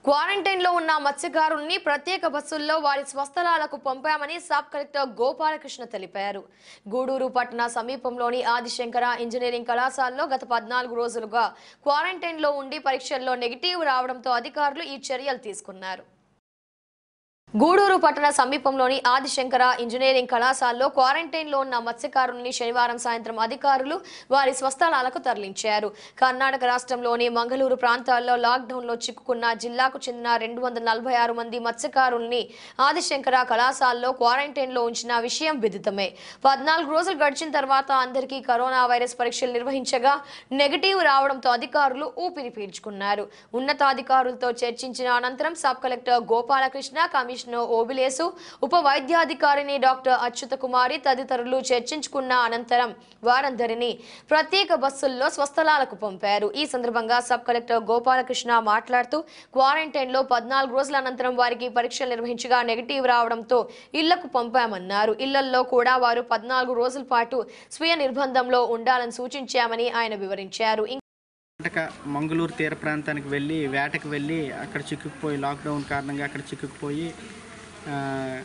Quarantine లో ఉన్న మత్స్యకారుల్ని ప్రత్యేక బస్సుల్లో వారి స్వస్థలాలకు పంపామని సబ్ కలెక్టర్ గోపాలకృష్ణ తెలిపారు గూడూరు పట్టణ సమీపంలోని ఆదిశంకర ఇంజనీరింగ్ కళాశాలలో గత పద్నాలుగు రోజులుగా క్వారంటైన్ లో ఉండి పరీక్షల్లో నెగిటివ్ రావడంతో అధికారులు ఈ చర్యలు తీసుకున్నారు గూడూరు పట్టణ సమీపంలోని ఆదిశంకర ఇంజనీరింగ్ కళాశాలలో క్వారంటైన్ లో ఉన్న మత్స్యకారుల్ని శనివారం సాయంత్రం అధికారులు వారి స్వస్థలాలకు తరలించారు కర్ణాటక రాష్ట్రంలోని మంగళూరు ప్రాంతాల్లో లాక్డౌన్ లో చిక్కుకున్న జిల్లాకు చెందిన రెండు వందల నలభై ఆరు మంది మత్స్యకారుల్ని ఆదిశంకర కళాశాలలో క్వారంటైన్ లో ఉంచిన విషయం విదితమే పద్నాలుగు రోజులు గడిచిన తర్వాత అందరికీ కరోనా వైరస్ పరీక్షలు నిర్వహించగా నెగిటివ్ రావడంతో అధికారులు ఊపిరి పీల్చుకున్నారు ఉన్నతాధికారులతో చర్చించిన అనంతరం sub collector Gopalakrishna commissioner Obilesu ఉప వైద్యాధికారిని డాక్టర్ అచ్యుత కుమారి తదితరులు చర్చించుకున్న అనంతరం వారందరినీ ప్రత్యేక బస్సుల్లో స్వస్థలాలకు పంపారు ఈ సందర్భంగా సబ్ కలెక్టర్ గోపాలకృష్ణ మాట్లాడుతూ క్వారంటైన్ లో పద్నాలుగు రోజుల అనంతరం వారికి పరీక్షలు నిర్వహించగా నెగిటివ్ రావడంతో ఇళ్లకు పంపామన్నారు ఇళ్లల్లో కూడా వారు పద్నాలుగు రోజుల పాటు స్వీయ నిర్బంధంలో ఉండాలని సూచించామని ఆయన వివరించారు కర్ణాటక మంగళూరు తీర ప్రాంతానికి వెళ్ళి వేటకు వెళ్ళి అక్కడ చిక్కుకుపోయి లాక్డౌన్ కారణంగా అక్కడ చిక్కుకుపోయి ఆ,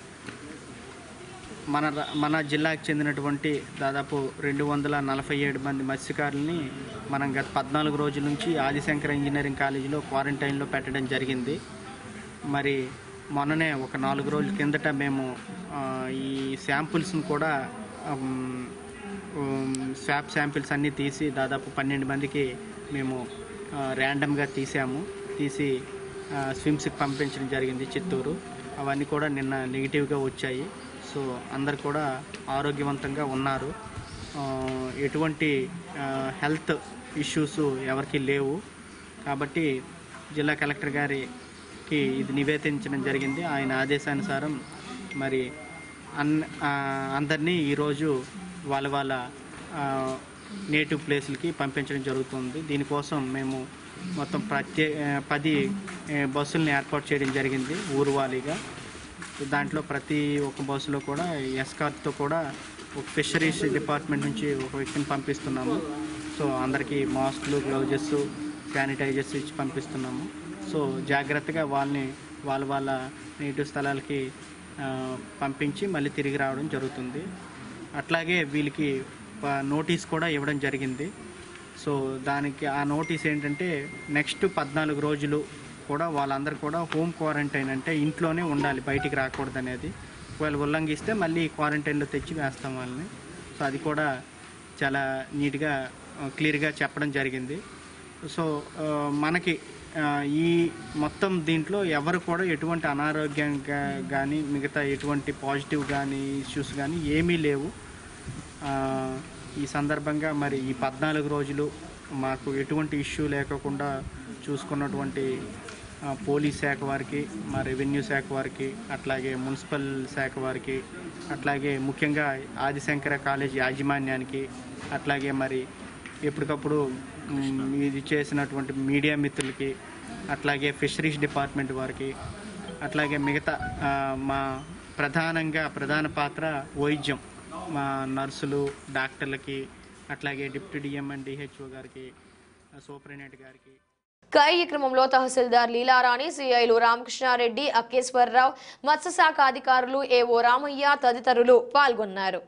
మన ర- మన జిల్లాకు చెందినటువంటి దాదాపు రెండు వందల నలభై ఏడు మంది మత్స్యకారుల్ని మనం గత పద్నాలుగు రోజుల నుంచి ఆదిశంకర ఇంజనీరింగ్ కాలేజీలో క్వారంటైన్లో పెట్టడం జరిగింది మరి మొన్ననే ఒక నాలుగు రోజుల కిందట మేము ఆ, ఈ శాంపుల్స్ని కూడా ఆమ్, ఉమ్, స్వాబ్ శాంపిల్స్ అన్నీ తీసి దాదాపు పన్నెండు మందికి మేము ర్యాండమ్గా తీసాము తీసి ఆ, స్విమ్స్కి పంపించడం జరిగింది చిత్తూరు అవన్నీ కూడా నిన్న నెగిటివ్గా వచ్చాయి సో అందరు కూడా ఆరోగ్యవంతంగా ఉన్నారు ఆ, ఎటువంటి ఆ, హెల్త్ ఇష్యూస్ ఎవరికి లేవు కాబట్టి జిల్లా కలెక్టర్ గారికి ఇది నివేదించడం జరిగింది ఆయన ఆదేశానుసారం మరి అన్ ఆ, అందరినీ ఈరోజు వాళ్ళ వాళ్ళ ఆ, నేటివ్ ప్లేస్లకి పంపించడం జరుగుతుంది దీనికోసం మేము మొత్తం ప్రత్యే ఆ, పది ఆ, బస్సులను ఏర్పాటు చేయడం జరిగింది ఊరువాలీగా దాంట్లో ప్రతి ఒక్క బస్సులో కూడా ఎస్కార్ట్తో కూడా ఒక ఫిషరీస్ డిపార్ట్మెంట్ నుంచి ఒక వ్యక్తిని పంపిస్తున్నాము సో అందరికీ మాస్క్లు గ్లౌజెస్ శానిటైజర్స్ ఇచ్చి పంపిస్తున్నాము సో జాగ్రత్తగా వాళ్ళని వాళ్ళ వాళ్ళ నేటివ్ స్థలాలకి ఆ, పంపించి మళ్ళీ తిరిగి రావడం జరుగుతుంది అట్లాగే వీళ్ళకి ప- నోటీస్ కూడా ఇవ్వడం జరిగింది సో దానికి ఆ నోటీస్ ఏంటంటే నెక్స్ట్ పద్నాలుగు రోజులు కూడా వాళ్ళందరూ కూడా హోమ్ క్వారంటైన్ అంటే ఇంట్లోనే ఉండాలి బయటికి రాకూడదు అనేది ఒకవేళ ఉల్లంఘిస్తే మళ్ళీ క్వారంటైన్లో తెచ్చి వేస్తాం వాళ్ళని సో అది కూడా చాలా నీట్గా క్లియర్గా చెప్పడం జరిగింది సో ఆ, మనకి ఆ, ఈ మొత్తం దీంట్లో ఎవరు కూడా ఎటువంటి అనారోగ్యంగా కానీ మిగతా ఎటువంటి పాజిటివ్ కానీ ఇష్యూస్ కానీ ఏమీ లేవు ఆ, ఈ సందర్భంగా మరి ఈ పద్నాలుగు రోజులు మాకు ఎటువంటి ఇష్యూ లేకుండా చూసుకున్నటువంటి ఆ, పోలీస్ శాఖ వారికి మా రెవెన్యూ శాఖ వారికి అట్లాగే మున్సిపల్ శాఖ వారికి అట్లాగే ముఖ్యంగా ఆదిశంకర కాలేజ్ యాజమాన్యానికి అట్లాగే మరి ఎప్పటికప్పుడు మ్, ఇది చేసినటువంటి మీడియా మిత్రులకి అట్లాగే ఫిషరీస్ డిపార్ట్మెంట్ వారికి అట్లాగే మిగతా ఆ, మా ప్రధానంగా ప్రధాన పాత్ర వైద్యం మా నర్సులు డాక్టర్లకి అట్లాగే డిప్యూటీ డిఎం అండ్ డిహెచ్ఓ గారికి సూపరింటెండెంట్ గారికి కార్యక్రమంలో తహసీల్దార్ లీలారాణి సిఐలు రామకృష్ణారెడ్డి అక్కేశ్వరరావు మత్స్యశాఖ అధికారులు ఏవో రామయ్య తదితరులు పాల్గొన్నారు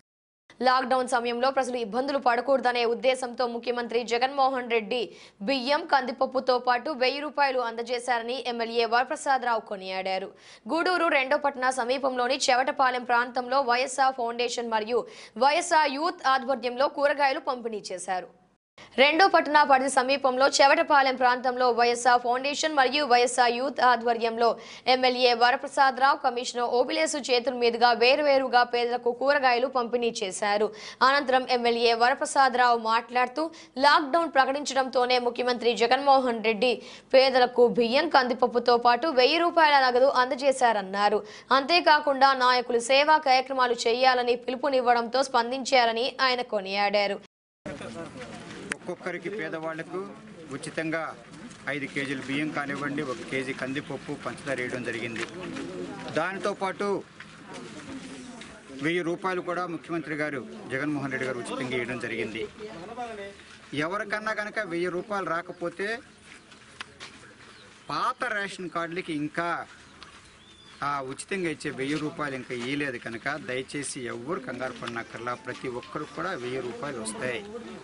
లాక్డౌన్ సమయంలో ప్రజలు ఇబ్బందులు పడకూడదనే ఉద్దేశంతో ముఖ్యమంత్రి జగన్మోహన్ రెడ్డి బియ్యం కందిపప్పుతో పాటు వెయ్యి రూపాయలు అందజేశారని ఎమ్మెల్యే వరప్రసాదరావు కొనియాడారు గూడూరు రెండో పట్టణ సమీపంలోని చెవటపాలెం ప్రాంతంలో వైఎస్ఆర్ ఫౌండేషన్ మరియు వైఎస్ఆర్ యూత్ ఆధ్వర్యంలో కూరగాయలు పంపిణీ చేశారు రెండో పట్టణ పరిధి సమీపంలో చెవటపాలెం ప్రాంతంలో వైఎస్ఆర్ ఫౌండేషన్ మరియు వైఎస్ఆర్ యూత్ ఆధ్వర్యంలో ఎమ్మెల్యే వరప్రసాదరావు కమిషనర్ ఓబిలేసు చేతుల మీదుగా వేరువేరుగా పేదలకు కూరగాయలు పంపిణీ చేశారు అనంతరం ఎమ్మెల్యే వరప్రసాదరావు మాట్లాడుతూ లాక్డౌన్ ప్రకటించడంతోనే ముఖ్యమంత్రి జగన్మోహన్ రెడ్డి పేదలకు బియ్యం కందిపప్పుతో పాటు వెయ్యి రూపాయల నగదు అందజేశారన్నారు అంతేకాకుండా నాయకులు సేవా కార్యక్రమాలు చేయాలని పిలుపునివ్వడంతో స్పందించారని ఆయన కొనియాడారు ఒక్కొక్కరికి పేదవాళ్లకు ఉచితంగా ఐదు కేజీలు బియ్యం కానివ్వండి ఒక కేజీ కందిపప్పు పంచదార వేయడం జరిగింది దానితో పాటు వెయ్యి రూపాయలు కూడా ముఖ్యమంత్రి గారు జగన్మోహన్ రెడ్డి గారు ఉచితంగా ఇవ్వడం జరిగింది ఎవరికన్నా కనుక వెయ్యి రూపాయలు రాకపోతే పాత రేషన్ కార్డులకి ఇంకా ఆ ఉచితంగా ఇచ్చే వెయ్యి రూపాయలు ఇంకా ఇయ్యలేదు కనుక దయచేసి ఎవ్వరు కంగారు పడినక్కర్లా ప్రతి ఒక్కరు కూడా వెయ్యి రూపాయలు వస్తాయి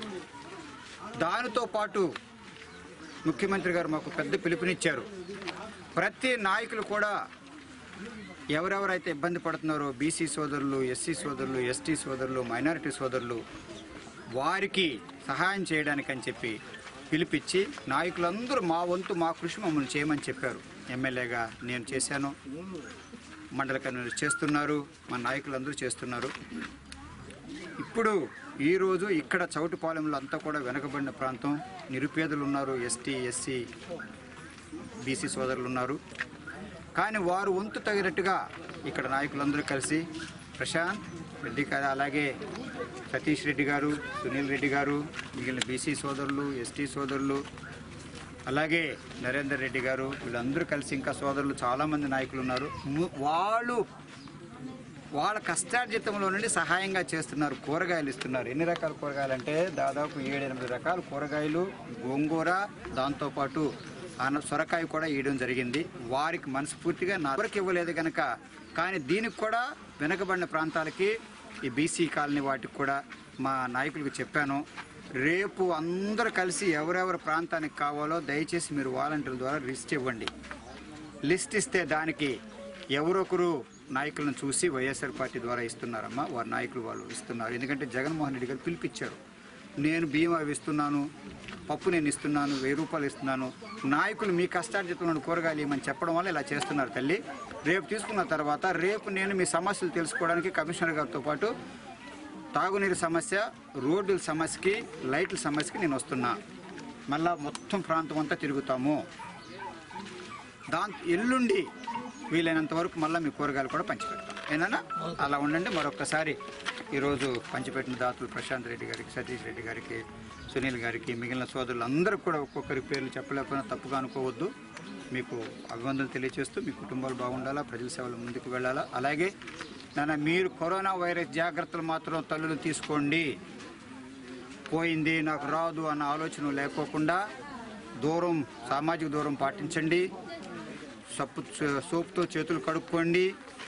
దానితో పాటు ముఖ్యమంత్రి గారు మాకు పెద్ద పిలుపునిచ్చారు ప్రతి నాయకులు కూడా ఎవరెవరైతే ఇబ్బంది పడుతున్నారో బీసీ సోదరులు ఎస్సీ సోదరులు ఎస్టీ సోదరులు మైనారిటీ సోదరులు వారికి సహాయం చేయడానికి అని చెప్పి పిలిపించి నాయకులందరూ మా వంతు మా కృషి మమ్మల్ని చేయమని చెప్పారు ఎమ్మెల్యేగా నేను చేశాను మండల కన్వీనర్ చేస్తున్నారు మా నాయకులందరూ చేస్తున్నారు ఇప్పుడు ఈరోజు ఇక్కడ చౌటుపాలెంలో అంతా కూడా వెనకబడిన ప్రాంతం నిరుపేదలు ఉన్నారు ఎస్టీ ఎస్సీ బీసీ సోదరులు ఉన్నారు కానీ వారు వంతు తగినట్టుగా ఇక్కడ నాయకులందరూ కలిసి ప్రశాంత్ రెడ్డి గారు అలాగే సతీష్ రెడ్డి గారు సునీల్ రెడ్డి గారు మిగిలిన బీసీ సోదరులు ఎస్టీ సోదరులు అలాగే నరేందర్ రెడ్డి గారు వీళ్ళందరూ కలిసి ఇంకా సోదరులు చాలామంది నాయకులు ఉన్నారు ము- వాళ్ళు వాళ్ళ కష్టార్జితంలో నుండి సహాయంగా చేస్తున్నారు కూరగాయలు ఇస్తున్నారు ఎన్ని రకాల కూరగాయలు అంటే దాదాపు ఏడు ఎనిమిది రకాల కూరగాయలు గోంగూర దాంతోపాటు అన సొరకాయ కూడా ఇవ్వడం జరిగింది వారికి మనస్ఫూర్తిగా నా ఎవరికి ఇవ్వలేదు కనుక కానీ దీనికి కూడా వెనకబడిన ప్రాంతాలకి ఈ బీసీ కాలనీ వాటికి కూడా మా నాయకులకు చెప్పాను రేపు అందరూ కలిసి ఎవరెవరి ప్రాంతానికి కావాలో దయచేసి మీరు వాలంటీర్ల ద్వారా లిస్ట్ ఇవ్వండి లిస్ట్ ఇస్తే దానికి ఎవరొకరు నాయకులను చూసి వైఎస్ఆర్ పార్టీ ద్వారా ఇస్తున్నారమ్మా వారి నాయకులు వాళ్ళు ఇస్తున్నారు ఎందుకంటే జగన్మోహన్ రెడ్డి గారు పిలిపించారు నేను బియ్యం అవి ఇస్తున్నాను పప్పు నేను ఇస్తున్నాను వెయ్యి రూపాయలు ఇస్తున్నాను నాయకులు మీ కష్టార్జితంలో కూరగాయలు ఇవ్వమని చెప్పడం వల్ల ఇలా చేస్తున్నారు తల్లి రేపు తీసుకున్న తర్వాత రేపు నేను మీ సమస్యలు తెలుసుకోవడానికి కమిషనర్ గారితో పాటు తాగునీరు సమస్య రోడ్ల సమస్యకి లైట్ల సమస్యకి నేను వస్తున్నా మళ్ళా మొత్తం ప్రాంతం అంతా తిరుగుతాము దాని ఎల్లుండి వీలైనంత వరకు మళ్ళీ మీ కూరగాయలు కూడా పంచిపెడతాం ఏనా అలా ఉండండి మరొకసారి ఈరోజు పంచిపెట్టిన దాతలు ప్రశాంత్ రెడ్డి గారికి సతీష్ రెడ్డి గారికి సునీల్ గారికి మిగిలిన సోదరులు అందరికి కూడా ఒక్కొక్కరి పేర్లు చెప్పలేకపోయినా తప్పుగా అనుకోవద్దు మీకు అభివందనలు తెలియజేస్తూ మీ కుటుంబాలు బాగుండాలా ప్రజల సేవలు ముందుకు వెళ్ళాలా అలాగే నాన్న మీరు కరోనా వైరస్ జాగ్రత్తలు మాత్రం తల్లులు తీసుకోండి పోయింది నాకు రాదు అన్న ఆలోచన లేకోకుండా దూరం సామాజిక దూరం పాటించండి సప్పు సోప్తో చేతులు కడుక్కోండి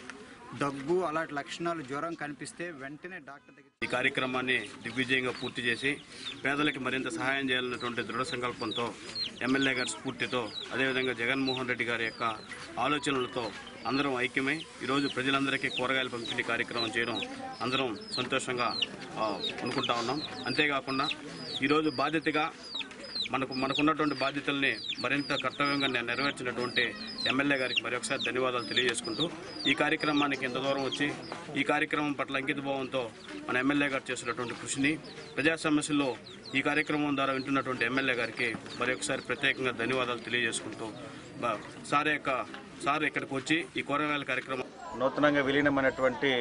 దగ్గు అలాంటి లక్షణాలు జ్వరం కనిపిస్తే వెంటనే డాక్టర్ దగ్గర ఈ కార్యక్రమాన్ని దిగ్విజయంగా పూర్తి చేసి పేదలకు మరింత సహాయం చేయాలన్నటువంటి దృఢ సంకల్పంతో ఎమ్మెల్యే గారి స్ఫూర్తితో అదేవిధంగా జగన్మోహన్ రెడ్డి గారి యొక్క ఆలోచనలతో అందరం ఐక్యమై ఈరోజు ప్రజలందరికీ కూరగాయల పంపిణీ కార్యక్రమం చేయడం అందరం సంతోషంగా ఆ, అనుకుంటా ఉన్నాం అంతేకాకుండా ఈరోజు బాధ్యతగా మనకు మనకున్నటువంటి బాధ్యతల్ని మరింత కర్తవ్యంగా నేను నెరవేర్చినటువంటి ఎమ్మెల్యే గారికి మరొకసారి ధన్యవాదాలు తెలియజేసుకుంటూ ఈ కార్యక్రమానికి ఇంత దూరం వచ్చి ఈ కార్యక్రమం పట్ల అంకితభావంతో మన ఎమ్మెల్యే గారు చేసినటువంటి కృషిని ప్రజా సమస్యల్లో ఈ కార్యక్రమం ద్వారా వింటున్నటువంటి ఎమ్మెల్యే గారికి మరొకసారి ప్రత్యేకంగా ధన్యవాదాలు తెలియజేసుకుంటూ బ- సార్ యొక్క సార్ ఇక్కడికి వచ్చి ఈ కూరగాయల కార్యక్రమం నూతనంగా విలీనమైనటువంటి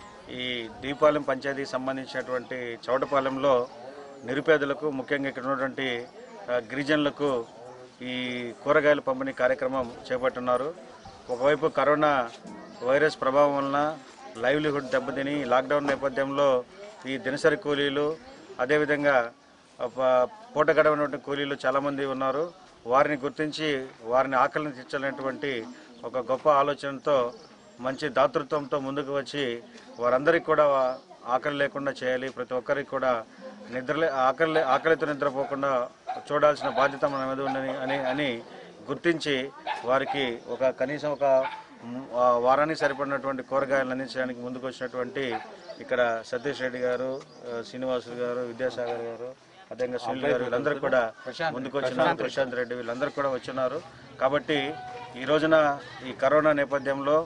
ఈ దీపాలెం పంచాయతీకి సంబంధించినటువంటి చౌటపాలెంలో నిరుపేదలకు ముఖ్యంగా ఇక్కడ ఉన్నటువంటి ఆ, గిరిజనులకు ఈ కూరగాయల పంపిణీ కార్యక్రమం చేపట్టున్నారు ఒకవైపు కరోనా వైరస్ ప్రభావం వలన లైవ్లీహుడ్ దెబ్బతిని లాక్డౌన్ నేపథ్యంలో ఈ దినసరి కూలీలు అదేవిధంగా ఆ, ప- పూట గడవనటువంటి కూలీలు చాలామంది ఉన్నారు వారిని గుర్తించి వారిని ఆకలిని తీర్చాలనేటువంటి ఒక గొప్ప ఆలోచనతో మంచి దాతృత్వంతో ముందుకు వచ్చి వారందరికీ కూడా ఆకలి లేకుండా చేయాలి ప్రతి ఒక్కరికి కూడా నిద్రలే ఆకలి ఆకలితో నిద్రపోకుండా చూడాల్సిన బాధ్యత మన మీద ఉందని అని అని గుర్తించి వారికి ఒక కనీసం ఒక మ్, ఆ, వారానికి సరిపడినటువంటి కూరగాయలు అందించడానికి ముందుకు వచ్చినటువంటి ఇక్కడ సతీష్ రెడ్డి గారు ఆ, శ్రీనివాసులు గారు విద్యాసాగర్ గారు అదేవిధంగా సునీల్ గారు వీళ్ళందరూ కూడా ముందుకు వచ్చినారు ప్రశాంత్ రెడ్డి వీళ్ళందరూ కూడా వచ్చినారు కాబట్టి ఈ రోజున ఈ కరోనా నేపథ్యంలో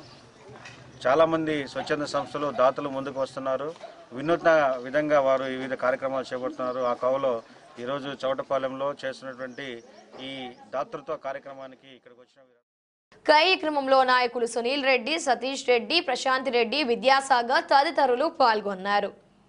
చాలామంది స్వచ్ఛంద సంస్థలు దాతలు ముందుకు వస్తున్నారు వినూత్న విధంగా వారు వివిధ కార్యక్రమాలు చేపడుతున్నారు ఆ కోవలో ఈరోజు చౌటపాలెంలో చేస్తున్నటువంటి ఈ దాతృత్వ కార్యక్రమానికి ఇక్కడికి వచ్చిన వీరు- కార్యక్రమంలో నాయకులు సునీల్ రెడ్డి సతీష్ రెడ్డి ప్రశాంత్ రెడ్డి విద్యాసాగర్ తదితరులు పాల్గొన్నారు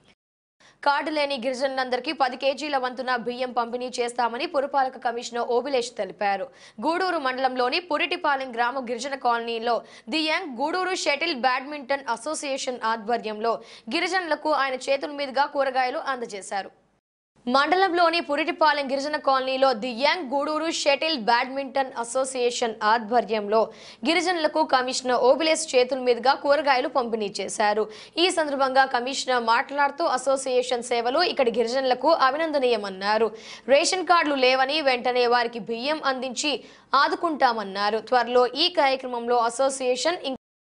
కార్డు లేని గిరిజనులందరికీ పది కేజీల వంతున బియ్యం పంపిణీ చేస్తామని పురపాలక కమిషనర్ ఓబిలేష్ తెలిపారు గూడూరు మండలంలోని పురిటిపాలెం గ్రామ గిరిజన కాలనీలో the young Gudur shuttle badminton association ఆధ్వర్యంలో గిరిజనులకు ఆయన చేతుల మీదుగా కూరగాయలు అందజేశారు మండలంలోని పురిటిపాలెం గిరిజన కాలనీలో the young Gudur shuttle badminton association ఆధ్వర్యంలో గిరిజనులకు కమిషనర్ ఓబిలేస్ చేతుల మీదుగా కూరగాయలు పంపిణీ చేశారు ఈ సందర్భంగా కమిషనర్ మాట్లాడుతూ అసోసియేషన్ సేవలు ఇక్కడి గిరిజనులకు అభినందనీయమన్నారు రేషన్ కార్డులు లేవని వెంటనే వారికి బియ్యం అందించి ఆదుకుంటామన్నారు త్వరలో ఈ కార్యక్రమంలో అసోసియేషన్ ఇంకా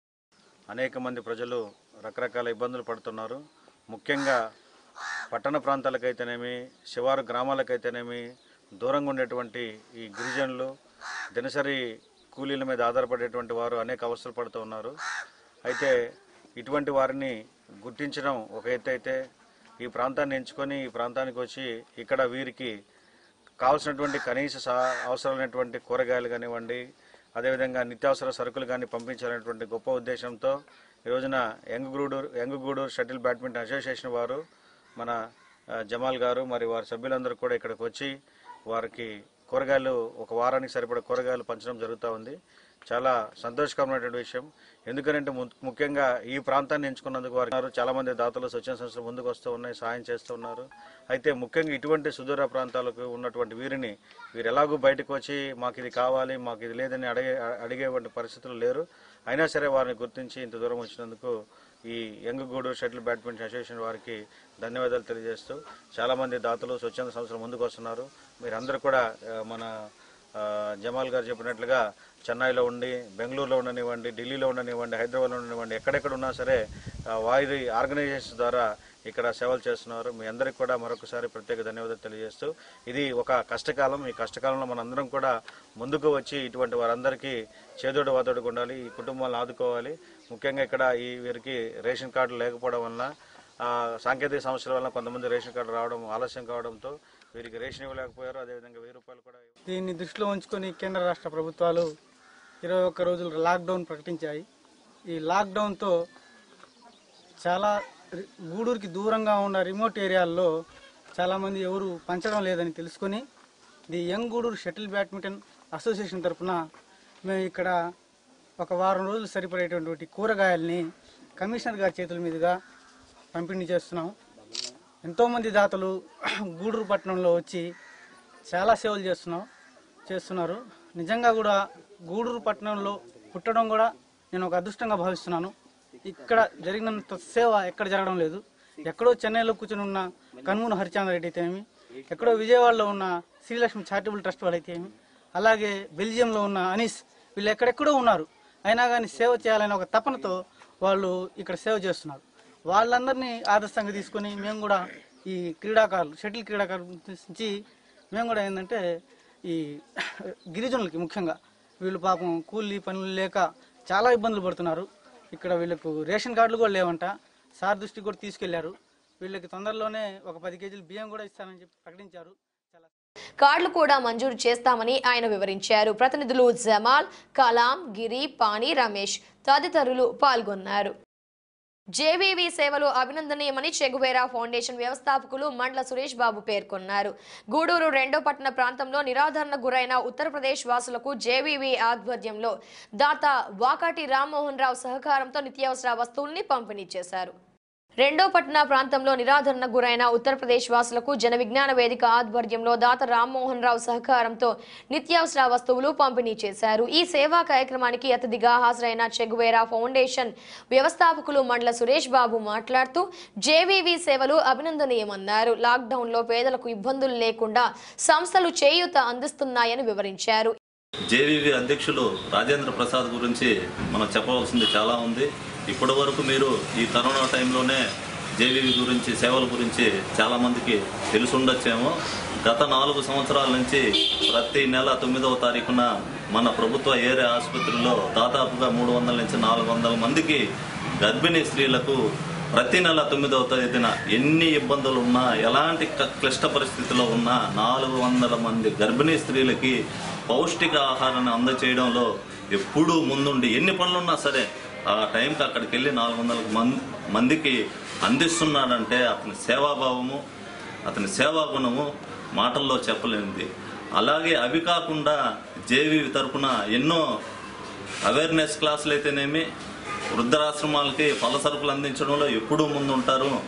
అనేక మంది ప్రజలు రకరకాల ఇబ్బందులు పడుతున్నారు ముఖ్యంగా పట్టణ ప్రాంతాలకైతేనేమి శివారు గ్రామాలకైతేనేమి దూరంగా ఉండేటువంటి ఈ గిరిజనులు దినసరి కూలీల మీద ఆధారపడేటువంటి వారు అనేక అవసరాలు పడుతూ ఉన్నారు అయితే ఇటువంటి వారిని గుర్తించడం ఒక ఎత్తు అయితే ఈ ప్రాంతాన్ని ఎంచుకొని ఈ ప్రాంతానికి వచ్చి ఇక్కడ వీరికి కావాల్సినటువంటి కనీస సా అవసరమైనటువంటి కూరగాయలు కానివ్వండి అదేవిధంగా నిత్యావసర సరుకులు కానీ పంపించాలనేటువంటి గొప్ప ఉద్దేశంతో ఈ రోజున young Gudur young Gudur shuttle badminton association వారు మన ఆ, జమాల్ గారు మరి వారి సభ్యులందరూ కూడా ఇక్కడికి వచ్చి వారికి కూరగాయలు ఒక వారానికి సరిపడా కూరగాయలు పంచడం జరుగుతూ ఉంది చాలా సంతోషకరమైనటువంటి విషయం ఎందుకంటే ము- ముఖ్యంగా ఈ ప్రాంతాన్ని ఎంచుకున్నందుకు వారు ఉన్నారు. చాలా మంది దాతలు స్వచ్ఛంద సంస్థలు ముందుకు వస్తూ ఉన్నాయి సాయం చేస్తూ ఉన్నారు అయితే ముఖ్యంగా ఇటువంటి సుదూర ప్రాంతాలకు ఉన్నటువంటి వీరిని వీరు ఎలాగూ బయటకు వచ్చి మాకు ఇది కావాలి మాకు ఇది లేదని అడిగే అడిగేటువంటి పరిస్థితులు లేరు అయినా సరే వారిని గుర్తించి ఇంత దూరం వచ్చినందుకు ఈ young Gudur shuttle badminton association వారికి ధన్యవాదాలు తెలియజేస్తూ చాలా మంది దాతలు స్వచ్ఛంద సంస్థలు ముందుకు వస్తున్నారు మీరందరూ కూడా ఆ, మన ఆ, జమాల్ గారు చెప్పినట్లుగా చెన్నైలో ఉండి బెంగళూరులో ఉండనివ్వండి ఢిల్లీలో ఉండనివ్వండి హైదరాబాద్లో ఉండనివ్వండి ఎక్కడెక్కడ ఉన్నా సరే ఆ, వారి ఆర్గనైజేషన్స్ ద్వారా ఇక్కడ సేవలు చేస్తున్నారు మీ అందరికీ కూడా మరొకసారి ప్రత్యేక ధన్యవాదాలు తెలియజేస్తూ ఇది ఒక కష్టకాలం ఈ కష్టకాలంలో మనందరం కూడా ముందుకు వచ్చి ఇటువంటి వారందరికీ చేదోడు వాదోడుగా ఉండాలి ఈ కుటుంబాలను ఆదుకోవాలి ముఖ్యంగా ఇక్కడ ఈ వీరికి రేషన్ కార్డు లేకపోవడం వలన ఆ, సాంకేతిక సమస్యల వలన కొంతమంది రేషన్ కార్డు రావడం ఆలస్యం కావడంతో వీరికి రేషన్ ఇవ్వలేకపోయారు అదేవిధంగా వెయ్యి రూపాయలు కూడా దీన్ని దృష్టిలో ఉంచుకొని కేంద్ర రాష్ట్ర ప్రభుత్వాలు ఇరవై ఒక్క రోజులు లాక్డౌన్ ప్రకటించాయి ఈ లాక్డౌన్తో చాలా రి- గూడూరుకి దూరంగా ఉన్న రిమోట్ ఏరియాల్లో చాలామంది ఎవరు పంచడం లేదని తెలుసుకొని the young Gudur shuttle badminton association తరఫున మేము ఇక్కడ ఒక వారం రోజులు సరిపడేటటువంటి కూరగాయల్ని కమిషనర్ గారి చేతుల మీదుగా పంపిణీ చేస్తున్నాం ఎంతోమంది దాతలు గూడూరు పట్టణంలో వచ్చి చాలా సేవలు చేస్తున్నాం చేస్తున్నారు నిజంగా కూడా గూడూరు పట్టణంలో పుట్టడం కూడా నేను ఒక అదృష్టంగా భావిస్తున్నాను ఇక్కడ జరిగినంత సేవ ఎక్కడ జరగడం లేదు ఎక్కడో చెన్నైలో కూర్చొని ఉన్న కన్మూన హరిచంద్ర రెడ్డి అయితేనేమి ఎక్కడో విజయవాడలో ఉన్న శ్రీలక్ష్మి చారిటబుల్ ట్రస్ట్ వాళ్ళైతేమి అలాగే బెల్జియంలో ఉన్న అనీస్ వీళ్ళు ఎక్కడెక్కడో ఉన్నారు అయినా కానీ సేవ చేయాలనే ఒక తపనతో వాళ్ళు ఇక్కడ సేవ చేస్తున్నారు వాళ్ళందరినీ ఆదర్శంగా తీసుకొని మేము కూడా ఈ క్రీడాకారులు షటిల్ క్రీడాకారుల నుంచి మేము కూడా ఏంటంటే ఈ గిరిజనులకి ముఖ్యంగా వీళ్ళు పాపం కూలీ పనులు లేక చాలా ఇబ్బందులు పడుతున్నారు ఇక్కడ వీళ్ళకు రేషన్ కార్డులు కూడా లేవంట సార్ దృష్టికి కూడా తీసుకెళ్లారు వీళ్ళకి తొందరలోనే ఒక పది కేజీలు బియ్యం కూడా ఇస్తామని చెప్పి ప్రకటించారు చాలా కార్డులు కూడా మంజూరు చేస్తామని ఆయన వివరించారు ప్రతినిధులు జమాల్ కలాం గిరి పాణి రమేష్ తదితరులు పాల్గొన్నారు జేవీవీ సేవలు అభినందనీయమని చెగువేరా ఫౌండేషన్ వ్యవస్థాపకులు మండ్ల సురేష్ బాబు పేర్కొన్నారు గూడూరు రెండో పట్టణ ప్రాంతంలో నిరాధరణ గురైన ఉత్తరప్రదేశ్ వాసులకు జేవీవీ ఆధ్వర్యంలో దాత వాకాటి రామ్మోహన్ రావు సహకారంతో నిత్యావసర వస్తువుల్ని పంపిణీ చేశారు రెండో పట్టణ ప్రాంతంలో నిరాధరణ గురైన ఉత్తరప్రదేశ్ వాసులకు జన విజ్ఞాన వేదిక ఆధ్వర్యంలో దాత రామ్మోహన్ రావు సహకారంతో నిత్యావసర వస్తువులు పంపిణీ చేశారు ఈ సేవా కార్యక్రమానికి అతిథిగా హాజరైన చెగువేరా ఫౌండేషన్ వ్యవస్థాపకులు మండల సురేష్ బాబు మాట్లాడుతూ జేవీవీ సేవలు అభినందనీయమన్నారు లాక్డౌన్లో పేదలకు ఇబ్బందులు లేకుండా సంస్థలు చేయూత అందిస్తున్నాయని వివరించారు జేవీవి అధ్యక్షులు రాజేంద్ర ప్రసాద్ గురించి మనం చెప్పవలసింది చాలా ఉంది ఇప్పటి వరకు మీరు ఈ కరోనా టైంలోనే జేవీవి గురించి సేవల గురించి చాలామందికి తెలిసి ఉండొచ్చేమో గత నాలుగు సంవత్సరాల నుంచి ప్రతి నెల తొమ్మిదవ తారీఖున మన ప్రభుత్వ ఏరియా ఆసుపత్రిలో దాదాపుగా మూడు వందల నుంచి నాలుగు వందల మందికి గర్భిణీ స్త్రీలకు ప్రతి నెల తొమ్మిదవ తేదీన ఎన్ని ఇబ్బందులు ఉన్నా ఎలాంటి క- క్లిష్ట పరిస్థితిలో ఉన్నా నాలుగు వందల మంది గర్భిణీ స్త్రీలకి పౌష్టిక ఆహారాన్ని అందచేయడంలో ఎప్పుడూ ముందుండి ఎన్ని పనులున్నా సరే ఆ టైంకి అక్కడికి వెళ్ళి నాలుగు వందల మంది మందికి అందిస్తున్నాడంటే అతని సేవాభావము అతని సేవా గుణము మాటల్లో చెప్పలేనిది అలాగే అవి కాకుండా జేవి తరపున ఎన్నో అవేర్నెస్ క్లాసులు అయితేనేమి వృద్ధాశ్రమాలకి పల సరుకులు అందించడంలో ఎప్పుడూ ముందు ఉంటారు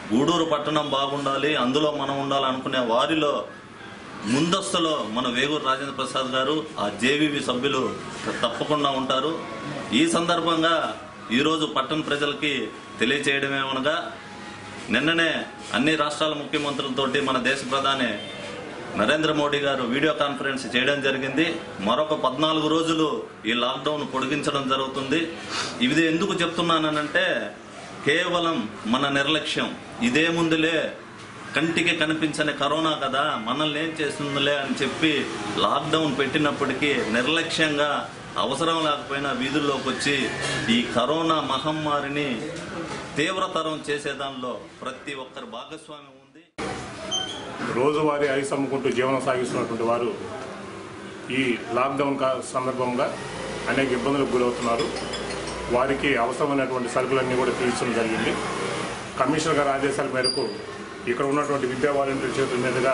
గూడూరు పట్టణం బాగుండాలి అందులో మనం ఉండాలనుకునే వారిలో ముందస్తులో మన వేగూరు రాజేంద్ర ప్రసాద్ గారు ఆ జేవీవి సభ్యులు తప్పకుండా ఉంటారు ఈ సందర్భంగా ఈరోజు పట్టణ ప్రజలకి తెలియచేయడమేమనగా నిన్ననే అన్ని రాష్ట్రాల ముఖ్యమంత్రులతోటి మన దేశ ప్రధాని నరేంద్ర మోడీ గారు వీడియో కాన్ఫరెన్స్ చేయడం జరిగింది మరొక పద్నాలుగు రోజులు ఈ లాక్డౌన్ పొడిగించడం జరుగుతుంది ఇది ఎందుకు చెప్తున్నానంటే కేవలం మన నిర్లక్ష్యం ఇదే ముందులే కంటికి కనిపించని కరోనా కదా మనల్ని ఏం చేస్తుందిలే అని చెప్పి లాక్డౌన్ పెట్టినప్పటికీ నిర్లక్ష్యంగా అవసరం లేకపోయినా వీధుల్లోకి వచ్చి ఈ కరోనా మహమ్మారిని తీవ్రతరం చేసేదానిలో ప్రతి ఒక్కరి భాగస్వామ్యం ఉంది రోజువారీ ఐస్ అమ్ముకుంటూ జీవనం సాగిస్తున్నటువంటి వారు ఈ లాక్డౌన్ కా- సందర్భంగా అనేక ఇబ్బందులకు గురవుతున్నారు వారికి అవసరమైనటువంటి సరుకులన్నీ కూడా తీర్చడం జరిగింది కమిషనర్ గారి ఆదేశాల మేరకు ఇక్కడ ఉన్నటువంటి విద్యా వాలంటీర్ చేతుల మీదుగా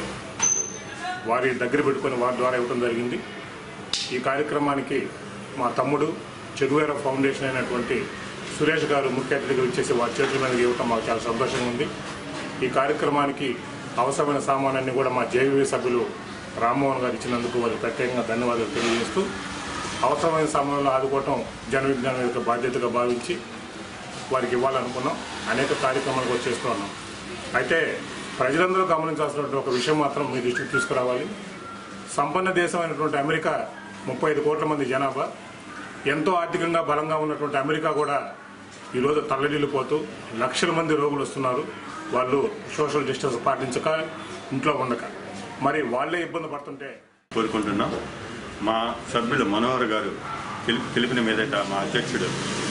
వారి దగ్గర పెట్టుకొని వారి ద్వారా ఇవ్వడం జరిగింది ఈ కార్యక్రమానికి మా తమ్ముడు చెగువేర ఫౌండేషన్ అయినటువంటి సురేష్ గారు ముఖ్య అతిథిగా ఇచ్చేసి వారి చేతుల మీదకి ఇవ్వటం మాకు చాలా సంతోషంగా ఉంది ఈ కార్యక్రమానికి అవసరమైన సామానాన్ని కూడా మా జేవీవీ సభ్యులు రామ్మోహన్ గారు ఇచ్చినందుకు వారికి ప్రత్యేకంగా ధన్యవాదాలు తెలియజేస్తూ అవసరమైన సమయంలో ఆదుకోవటం జన విజ్ఞానం యొక్క బాధ్యతగా భావించి వారికి ఇవ్వాలనుకున్నాం అనేక కార్యక్రమాలు కూడా చేస్తూ ఉన్నాం అయితే ప్రజలందరూ గమనించాల్సినటువంటి ఒక విషయం మాత్రం మీ దృష్టికి తీసుకురావాలి సంపన్న దేశమైనటువంటి అమెరికా ముప్పై ఐదు కోట్ల మంది జనాభా ఎంతో ఆర్థికంగా బలంగా ఉన్నటువంటి అమెరికా కూడా ఈరోజు తల్లడిల్లిపోతూ లక్షల మంది రోగులు వస్తున్నారు వాళ్ళు సోషల్ డిస్టెన్స్ పాటించక ఇంట్లో ఉండక మరి వాళ్ళే ఇబ్బంది పడుతుంటే కోరుకుంటున్నాం మా సభ్యులు మనోహర్ గారు పిలు పిలుపున మీదట మా అధ్యక్షుడు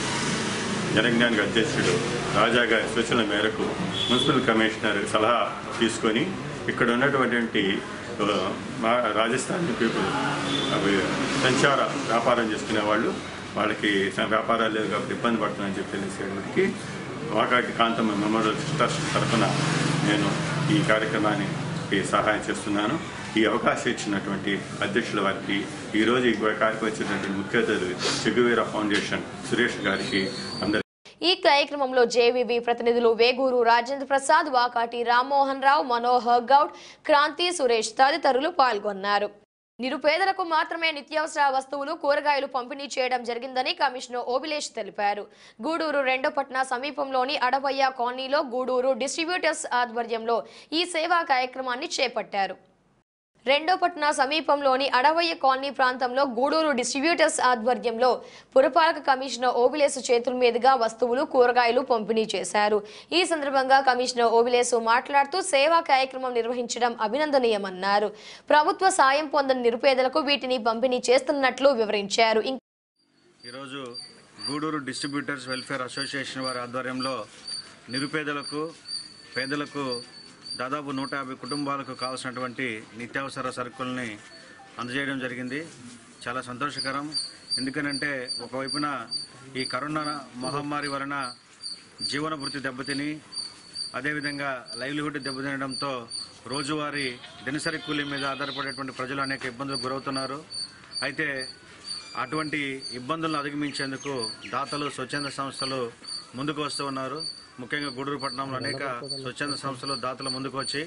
జనజ్ఞానికి అధ్యక్షుడు రాజా గారి సూచనల మేరకు మున్సిపల్ కమిషనర్ సలహా తీసుకొని ఇక్కడ ఉన్నటువంటి ఆ, మా రాజస్థాన్ పీపుల్ అవి సంచార వ్యాపారం చేసుకునే వాళ్ళు వాళ్ళకి స- వ్యాపారాలు లేవు కాబట్టి ఇబ్బంది పడుతుందని చెప్పి తెలిసేవారికి వాకాటి కాంతం మెమోరియల్ ట్రస్ట్ తరఫున నేను ఈ కార్యక్రమానికి సహాయం చేస్తున్నాను ఈ అవకాశం ఇచ్చినటువంటి అధ్యక్షుల వారికి ఈరోజు ఈ కార్యక్రమం వచ్చినటువంటి ముఖ్య అతిథి చెగువీర ఫౌండేషన్ సురేష్ గారికి అందరి ఈ కార్యక్రమంలో జేవీబీ ప్రతినిధులు వేగూరు రాజేంద్ర ప్రసాద్ వాకాటి రామ్మోహన్ రావు మనోహర్ గౌడ్ క్రాంతి సురేష్ తదితరులు పాల్గొన్నారు నిరుపేదలకు మాత్రమే నిత్యావసర వస్తువులు కూరగాయలు పంపిణీ చేయడం జరిగిందని కమిషనర్ ఓబిలేష్ తెలిపారు గూడూరు రెండో పట్న సమీపంలోని అడవయ్య కాలనీలో గూడూరు డిస్ట్రిబ్యూటర్స్ ఆధ్వర్యంలో ఈ సేవా కార్యక్రమాన్ని చేపట్టారు రెండో పట్న సమీపంలోని అడవయ్య కాలనీ ప్రాంతంలో గూడూరు డిస్ట్రిబ్యూటర్స్ ఆధ్వర్యంలో పురపాలక కమిషనర్ ఓబిలేసు చేతుల మీదుగా వస్తువులు కూరగాయలు పంపిణీ చేశారు ఈ సందర్భంగా కమిషనర్ ఓబిలేసు మాట్లాడుతూ సేవా కార్యక్రమం నిర్వహించడం అభినందనీయమన్నారు ప్రభుత్వ సాయం పొందని నిరుపేదలకు వీటిని పంపిణీ చేస్తున్నట్లు వివరించారు ఇం- ఈరోజు గూడూరు డిస్ట్రిబ్యూటర్స్ వెల్ఫేర్ అసోసియేషన్ వారి ఆధ్వర్యంలో నిరుపేదలకు పేదలకు దాదాపు నూట యాభై కుటుంబాలకు కావాల్సినటువంటి నిత్యావసర సరుకుల్ని అందజేయడం జరిగింది చాలా సంతోషకరం ఎందుకనంటే ఒకవైపున ఈ కరోనా మహమ్మారి వలన జీవన వృత్తి దెబ్బతిని అదేవిధంగా లైవ్లీహుడ్ దెబ్బతినడంతో రోజువారీ దినసరి కూలీ మీద ఆధారపడేటువంటి ప్రజలు అనేక ఇబ్బందులకు గురవుతున్నారు అయితే అటువంటి ఇబ్బందులను అధిగమించేందుకు దాతలు స్వచ్ఛంద సంస్థలు ముందుకు వస్తూ ఉన్నారు ముఖ్యంగా గూడూరు పట్టణంలో అనేక స్వచ్ఛంద సంస్థలు దాతలు ముందుకు వచ్చి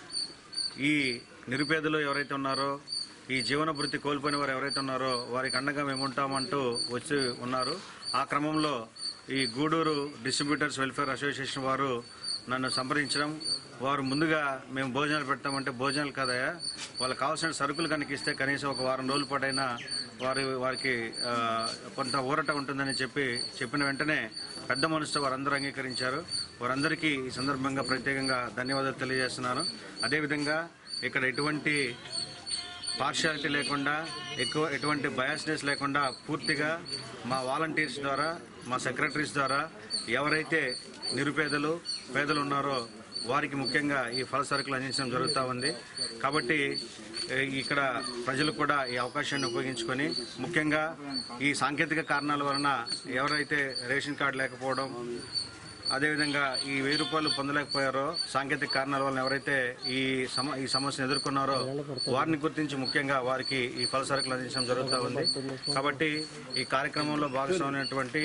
ఈ నిరుపేదలు ఎవరైతే ఉన్నారో ఈ జీవన వృత్తి కోల్పోయిన వారు ఎవరైతే ఉన్నారో వారికి అండగా మేము ఉంటామంటూ వచ్చి ఉన్నారు ఆ క్రమంలో ఈ గూడూరు డిస్ట్రిబ్యూటర్స్ వెల్ఫేర్ అసోసియేషన్ వారు నన్ను సంప్రదించడం వారు ముందుగా మేము భోజనాలు పెడతామంటే భోజనాలు కదయా వాళ్ళకి కావాల్సిన సరుకులు కనుక ఇస్తే కనీసం ఒక వారం రోజుల పాటైనా వారి వారికి ఆ, కొంత ఊరట ఉంటుందని చెప్పి చెప్పిన వెంటనే పెద్ద మనసుతో వారందరూ అంగీకరించారు వారందరికీ ఈ సందర్భంగా ప్రత్యేకంగా ధన్యవాదాలు తెలియజేస్తున్నాను అదేవిధంగా ఇక్కడ ఎటువంటి పార్షాలిటీ లేకుండా ఎక్కువ ఎటువంటి బయాస్నెస్ లేకుండా పూర్తిగా మా వాలంటీర్స్ ద్వారా మా సెక్రటరీస్ ద్వారా ఎవరైతే నిరుపేదలు పేదలు ఉన్నారో వారికి ముఖ్యంగా ఈ ఫల సరుకులు అందించడం జరుగుతూ ఉంది కాబట్టి ఏ, ఇక్కడ ప్రజలు కూడా ఈ అవకాశాన్ని ఉపయోగించుకొని ముఖ్యంగా ఈ సాంకేతిక కారణాల వలన ఎవరైతే రేషన్ కార్డు లేకపోవడం అదేవిధంగా ఈ వెయ్యి రూపాయలు పొందలేకపోయారో సాంకేతిక కారణాల వలన ఎవరైతే ఈ సమ ఈ సమస్యను ఎదుర్కొన్నారో వారిని గుర్తించి ముఖ్యంగా వారికి ఈ ఫల సరుకులు అందించడం జరుగుతూ ఉంది కాబట్టి ఈ కార్యక్రమంలో భాగస్వామైనటువంటి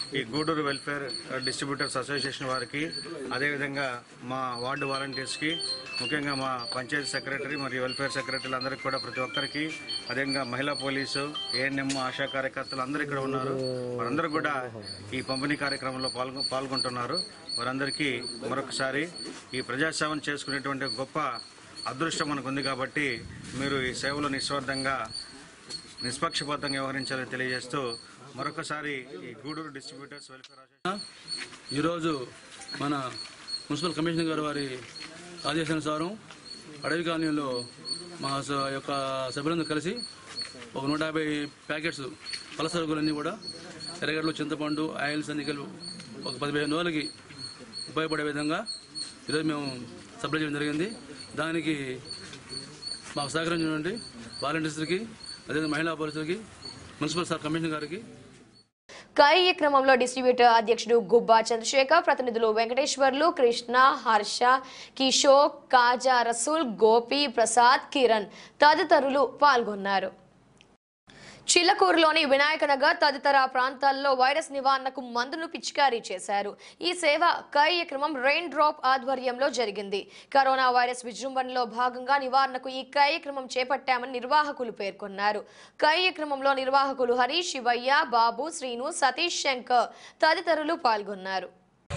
ఈ గూడూరు వెల్ఫేర్ డిస్ట్రిబ్యూటర్స్ అసోసియేషన్ వారికి అదేవిధంగా మా వార్డు వాలంటీర్స్కి ముఖ్యంగా మా పంచాయతీ సెక్రటరీ మరియు వెల్ఫేర్ సెక్రటరీలు అందరికీ కూడా ప్రతి ఒక్కరికి అదేవిధంగా మహిళా పోలీసు ఏఎన్ఎం ఆశా కార్యకర్తలు అందరూ ఇక్కడ ఉన్నారు వారందరూ కూడా ఈ పంపిణీ కార్యక్రమంలో పాల్గొ పాల్గొంటున్నారు వారందరికీ మరొకసారి ఈ ప్రజాసేవను చేసుకునేటువంటి గొప్ప అదృష్టం మనకు ఉంది కాబట్టి మీరు ఈ సేవలో నిస్వార్థంగా నిష్పక్షపాతంగా వ్యవహరించాలని తెలియజేస్తూ మరొకసారి ఈ గూడూరు డిస్ట్రిబ్యూటర్స్ వెల్ఫేర్ అసోసియేషన్ ఈరోజు మన మున్సిపల్ కమిషనర్ గారు వారి ఆదేశానుసారం అడవి కాలనీలో మా స- యొక్క సభ్యులందరూ కలిసి ఒక నూట యాభై ప్యాకెట్స్ పల సరుకులన్నీ కూడా ఎర్రగడ్డలు చింతపండు ఆయిల్స్ అన్ని కలిపి ఒక పదిహేను రోజులకి ఉపయోగపడే విధంగా ఈరోజు మేము సప్లై చేయడం జరిగింది దానికి మాకు సహకరించినటువంటి వాలంటీర్స్కి అదేవిధంగా మహిళా పోలీసులకి మున్సిపల్ సార్ కమిషనర్ గారికి కార్యక్రమంలో డిస్ట్రిబ్యూటర్ అధ్యక్షుడు గుబ్బా చంద్రశేఖర్ ప్రతినిధులు వెంకటేశ్వర్లు కృష్ణ హర్ష కిషోర్ కాజా రసూల్ గోపి ప్రసాద్ కిరణ్ తదితరులు పాల్గొన్నారు చిల్లకూరులోని వినాయక నగర్ తదితర ప్రాంతాల్లో వైరస్ నివారణకు మందును పిచికారీ చేశారు ఈ సేవ కార్యక్రమం రెయిన్ డ్రాప్ ఆధ్వర్యంలో జరిగింది కరోనా వైరస్ విజృంభణలో భాగంగా నివారణకు ఈ కార్యక్రమం చేపట్టామని నిర్వాహకులు పేర్కొన్నారు కార్యక్రమంలో నిర్వాహకులు హరీష్ శివయ్య బాబు శ్రీను సతీష్ శంకర్ తదితరులు పాల్గొన్నారు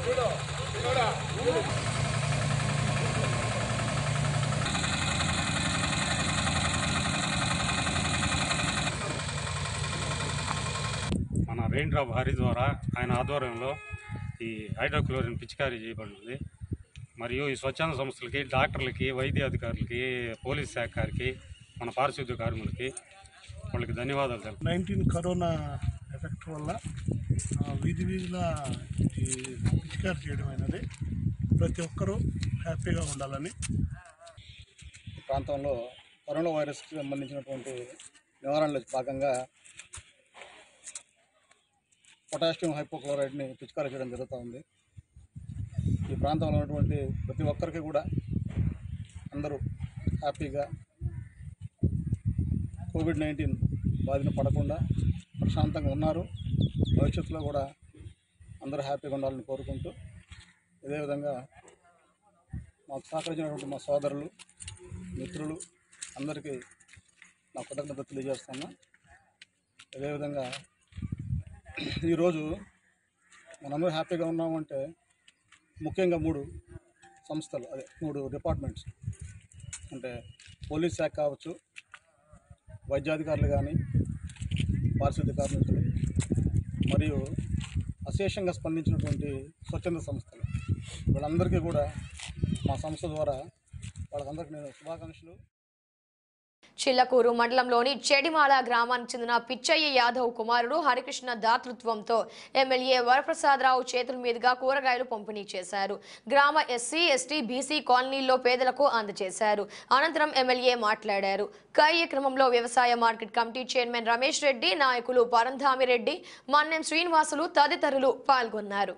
మన రెయిన్ డ్రాప్ హరి ద్వారా ఆయన ఆధ్వర్యంలో ఈ హైడ్రోక్లోరిన్ పిచికారీ చేయబడింది మరియు ఈ స్వచ్ఛంద సంస్థలకి డాక్టర్లకి వైద్య అధికారులకి పోలీస్ శాఖ గారికి మన పారిశుద్ధ్య కార్మికులకి వాళ్ళకి ధన్యవాదాలు తెలుపు నైన్టీన్ కరోనా ఎఫెక్ట్ వల్ల ఆ, వీధి వీధిల ఈ పిచికారి చేయడం అనేది ప్రతి ఒక్కరూ హ్యాపీగా ఉండాలని ఈ ప్రాంతంలో కరోనా వైరస్కి సంబంధించినటువంటి నివారణలో భాగంగా పొటాషియం హైపోక్లోరైడ్ని పిచికారీ చేయడం జరుగుతూ ఉంది ఈ ప్రాంతంలో ఉన్నటువంటి ప్రతి ఒక్కరికి కూడా అందరూ హ్యాపీగా కోవిడ్ నైన్టీన్ బాధిన పడకుండా ప్రశాంతంగా ఉన్నారు భవిష్యత్తులో కూడా అందరూ హ్యాపీగా ఉండాలని కోరుకుంటూ ఇదేవిధంగా మాకు సహకరించినటువంటి మా సోదరులు మిత్రులు అందరికీ నా కృతజ్ఞత తెలియజేస్తున్నా అదేవిధంగా ఈరోజు మనందరూ హ్యాపీగా ఉన్నామంటే ముఖ్యంగా మూడు సంస్థలు అదే మూడు డిపార్ట్మెంట్స్ అంటే పోలీస్ శాఖ కావచ్చు వైద్యాధికారులు కానీ పారిశుద్ధ్య కార్మికులు మరియు అశేషంగా స్పందించినటువంటి స్వచ్ఛంద సంస్థలు వీళ్ళందరికీ కూడా మా సంస్థ ద్వారా వాళ్ళకందరికీ నేను శుభాకాంక్షలు చిల్లకూరు మండలంలోని చెడిమాల గ్రామానికి చెందిన పిచ్చయ్య యాదవ్ కుమారుడు హరికృష్ణ దాతృత్వంతో ఎమ్మెల్యే వరప్రసాదరావు చేతుల మీదుగా కూరగాయలు పంపిణీ చేశారు గ్రామ ఎస్సీ ఎస్టీ బీసీ కాలనీల్లో పేదలకు అందజేశారు అనంతరం ఎమ్మెల్యే మాట్లాడారు కార్యక్రమంలో వ్యవసాయ market committee chairman Ramesh Reddy నాయకులు పరంధామిరెడ్డి మన్నెం శ్రీనివాసులు తదితరులు పాల్గొన్నారు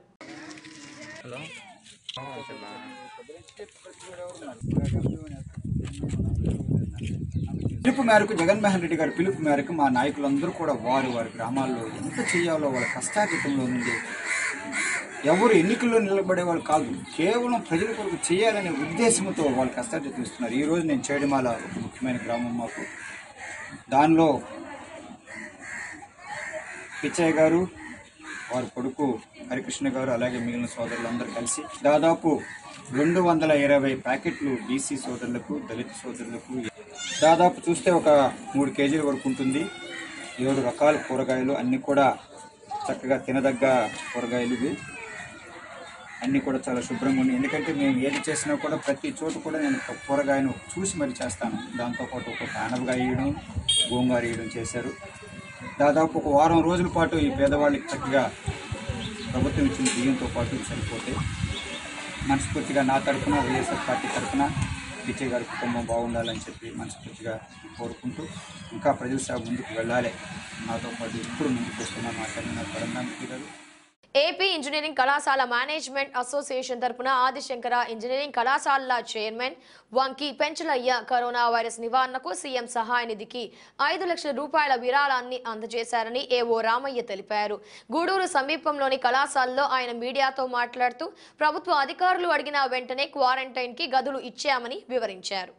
పిలుపు మేరకు జగన్మోహన్ రెడ్డి గారి పిలుపు మేరకు మా నాయకులందరూ కూడా వారు వారి గ్రామాల్లో ఎంత చేయాలో వాళ్ళ కష్టాతీతంలో నుండి ఎవరు ఎన్నికల్లో నిలబడే వాళ్ళు కాదు కేవలం ప్రజల కొరకు చేయాలనే ఉద్దేశంతో వాళ్ళు కష్టాలు తీస్తున్నారు ఈ రోజు నేను చేడిమాల ఒక ముఖ్యమైన గ్రామం మాకు దానిలో పిచ్చయ్య గారు వారి కొడుకు హరికృష్ణ గారు అలాగే మిగిలిన సోదరులందరూ కలిసి దాదాపు రెండు వందల ఇరవై ప్యాకెట్లు బీసీ సోదరులకు దళిత సోదరులకు దాదాపు చూస్తే ఒక మూడు కేజీల వరకు ఉంటుంది ఏడు రకాల కూరగాయలు అన్నీ కూడా చక్కగా తినదగ్గ కూరగాయలు ఇవి అన్నీ కూడా చాలా శుభ్రంగా ఉన్నాయి ఎందుకంటే మేము ఏది చేసినా కూడా ప్రతి చోట కూడా నేను ఒక కూరగాయను చూసి మరి చేస్తాను దాంతోపాటు ఒక కానవగా వేయడం గోంగార వేయడం చేశారు దాదాపు ఒక వారం రోజుల పాటు ఈ పేదవాళ్ళకి చక్కగా ప్రభుత్వం ఇచ్చిన బియ్యంతో పాటు ఇవి సరిపోతాయి మనస్ఫూర్తిగా నా తరఫున వైఎస్ఆర్ పార్టీ తరఫున పిచ్చయ్య గారి కుటుంబం బాగుండాలని చెప్పి మనస్ఫూర్తిగా కోరుకుంటూ ఇంకా ప్రజల సేవ ముందుకు వెళ్ళాలి నాతో పాటు ఎప్పుడు ముందుకు వస్తున్న మా తల్లి నా పరంగా గారు ఏపీ ఇంజనీరింగ్ కళాశాల మేనేజ్మెంట్ అసోసియేషన్ తరపున ఆదిశంకర ఇంజనీరింగ్ కళాశాలల chairman Vanki Penchalaiah corona virus నివారణకు సీఎం సహాయ నిధికి ఐదు లక్షల రూపాయల విరాళాన్ని అందజేశారని ఏవో రామయ్య తెలిపారు గూడూరు సమీపంలోని కళాశాలలో ఆయన మీడియాతో మాట్లాడుతూ ప్రభుత్వ అధికారులు అడిగిన వెంటనే క్వారంటైన్ కి గదులు ఇచ్చామని వివరించారు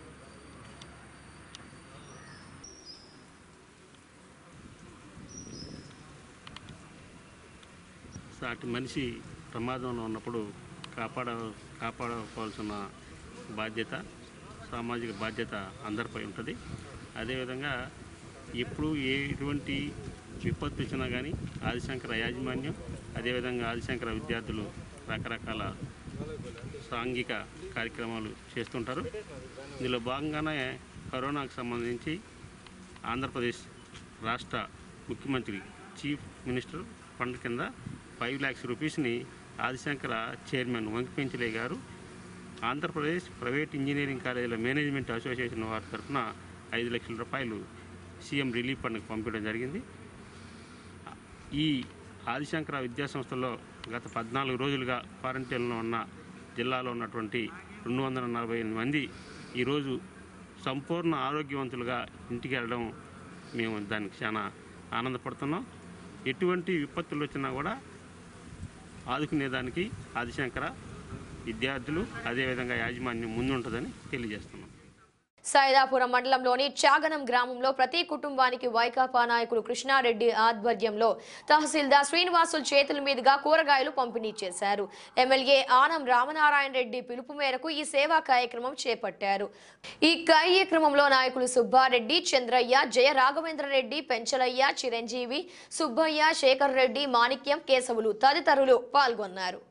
సాటి మనిషి ప్రమాదంలో ఉన్నప్పుడు కాపాడ కాపాడుకోవాల్సిన బాధ్యత సామాజిక బాధ్యత అందరిపై ఉంటుంది అదేవిధంగా ఎప్పుడు ఏ ఎటువంటి విపత్తు వచ్చినా కానీ ఆదిశంకర యాజమాన్యం అదేవిధంగా ఆదిశంకర విద్యార్థులు రకరకాల సాంఘిక కార్యక్రమాలు చేస్తుంటారు ఇందులో భాగంగానే కరోనాకు సంబంధించి ఆంధ్రప్రదేశ్ రాష్ట్ర ముఖ్యమంత్రి చీఫ్ మినిస్టర్ ఫండ్ కింద ఫైవ్ ల్యాక్స్ రూపీస్ని ఆదిశంకర చైర్మన్ వంకిపెంచలే గారు ఆంధ్రప్రదేశ్ ప్రైవేట్ ఇంజనీరింగ్ కాలేజీల మేనేజ్మెంట్ అసోసియేషన్ వారి తరఫున ఐదు లక్షల రూపాయలు సీఎం రిలీఫ్ ఫండ్కి పంపించడం జరిగింది ఈ ఆదిశంకర విద్యాసంస్థలో గత పద్నాలుగు రోజులుగా క్వారంటైన్లో ఉన్న జిల్లాలో ఉన్నటువంటి రెండు వందల నలభై ఎనిమిది మంది ఈరోజు సంపూర్ణ ఆరోగ్యవంతులుగా ఇంటికి వెళ్ళడం మేము దానికి చాలా ఆనందపడుతున్నాం ఎటువంటి విపత్తులు వచ్చినా కూడా ఆదుకునేదానికి ఆదిశంకర విద్యార్థులు అదేవిధంగా యాజమాన్యం ముందుంటుందని తెలియజేస్తున్నాం సైదాపురం మండలంలోని చాగనం గ్రామంలో ప్రతి కుటుంబానికి వైకాపా నాయకుడు కృష్ణారెడ్డి ఆధ్వర్యంలో తహసీల్దార్ శ్రీనివాసులు చేతుల మీదుగా కూరగాయలు పంపిణీ చేశారు ఎమ్మెల్యే ఆనం రామనారాయణ రెడ్డి పిలుపు మేరకు ఈ సేవా కార్యక్రమం చేపట్టారు ఈ కార్యక్రమంలో నాయకులు సుబ్బారెడ్డి చంద్రయ్య జయ రాఘవేంద్ర రెడ్డి పెంచలయ్య చిరంజీవి సుబ్బయ్య శేఖర్ రెడ్డి మాణిక్యం కేశవులు తదితరులు పాల్గొన్నారు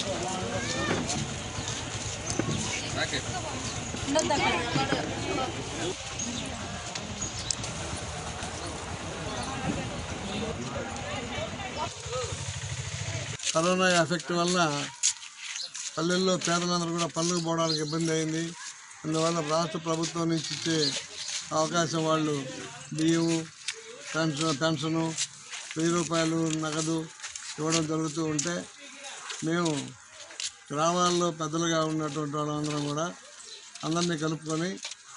కరోనా ఎఫెక్ట్ వల్ల పల్లెల్లో పేదలందరూ కూడా పనులకు పోవడానికి ఇబ్బంది అయింది అందువల్ల రాష్ట్ర ప్రభుత్వం నుంచి ఇచ్చే అవకాశం వాళ్ళు బియ్యము పెన్షన్ పెన్షను వెయ్యి రూపాయలు నగదు ఇవ్వడం జరుగుతూ ఉంటే మేము గ్రామాల్లో పెద్దలుగా ఉన్నటువంటి వాళ్ళందరం కూడా అందరినీ కలుపుకొని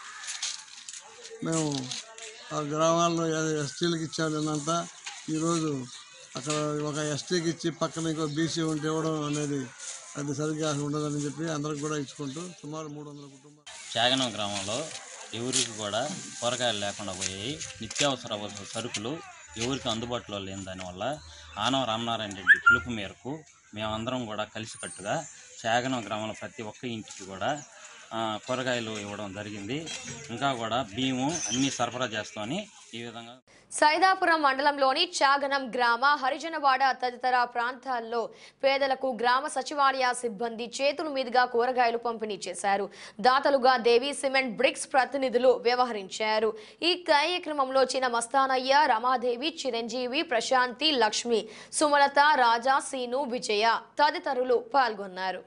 మేము ఆ గ్రామాల్లో ఎస్టీలకు ఇచ్చాము నిన్నంతా ఈరోజు అక్కడ ఒక ఎస్టీకి ఇచ్చి పక్కన ఇంకో బీసీ ఉంటే ఇవ్వడం అనేది అది సరిగ్గా ఉండదని చెప్పి అందరికి కూడా ఇచ్చుకుంటూ సుమారు మూడు వందల కుటుంబాలు చాగనం గ్రామంలో ఎవరికి కూడా కూరగాయలు లేకుండా పోయాయి నిత్యావసర సరుకులు ఎవరికి అందుబాటులో లేని దానివల్ల ఆనవ రామనారాయణ రెడ్డి పిలుపు మేరకు మేమందరం కూడా కలిసికట్టుగా చాగనం గ్రామంలో ప్రతి ఒక్క ఇంటికి కూడా ఆ, కూరగాయలు ఇవ్వడం జరిగింది ఇంకా కూడా బియ్యము అన్నీ సరఫరా చేస్తామని ఈ విధంగా సైదాపురం మండలంలోని చాగనం గ్రామ హరిజనవాడ తదితర ప్రాంతాల్లో పేదలకు గ్రామ సచివాలయ సిబ్బంది చేతుల మీదుగా కూరగాయలు పంపిణీ చేశారు దాతలుగా దేవి సిమెంట్ బ్రిక్స్ ప్రతినిధులు వ్యవహరించారు ఈ కార్యక్రమంలో చిన మస్తానయ్య రమాదేవి చిరంజీవి ప్రశాంతి లక్ష్మి సుమలత రాజా సీను విజయ తదితరులు పాల్గొన్నారు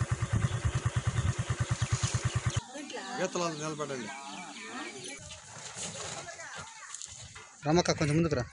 గీతలు నిలబడండి రమక్క కొంచెం ముందుకు రా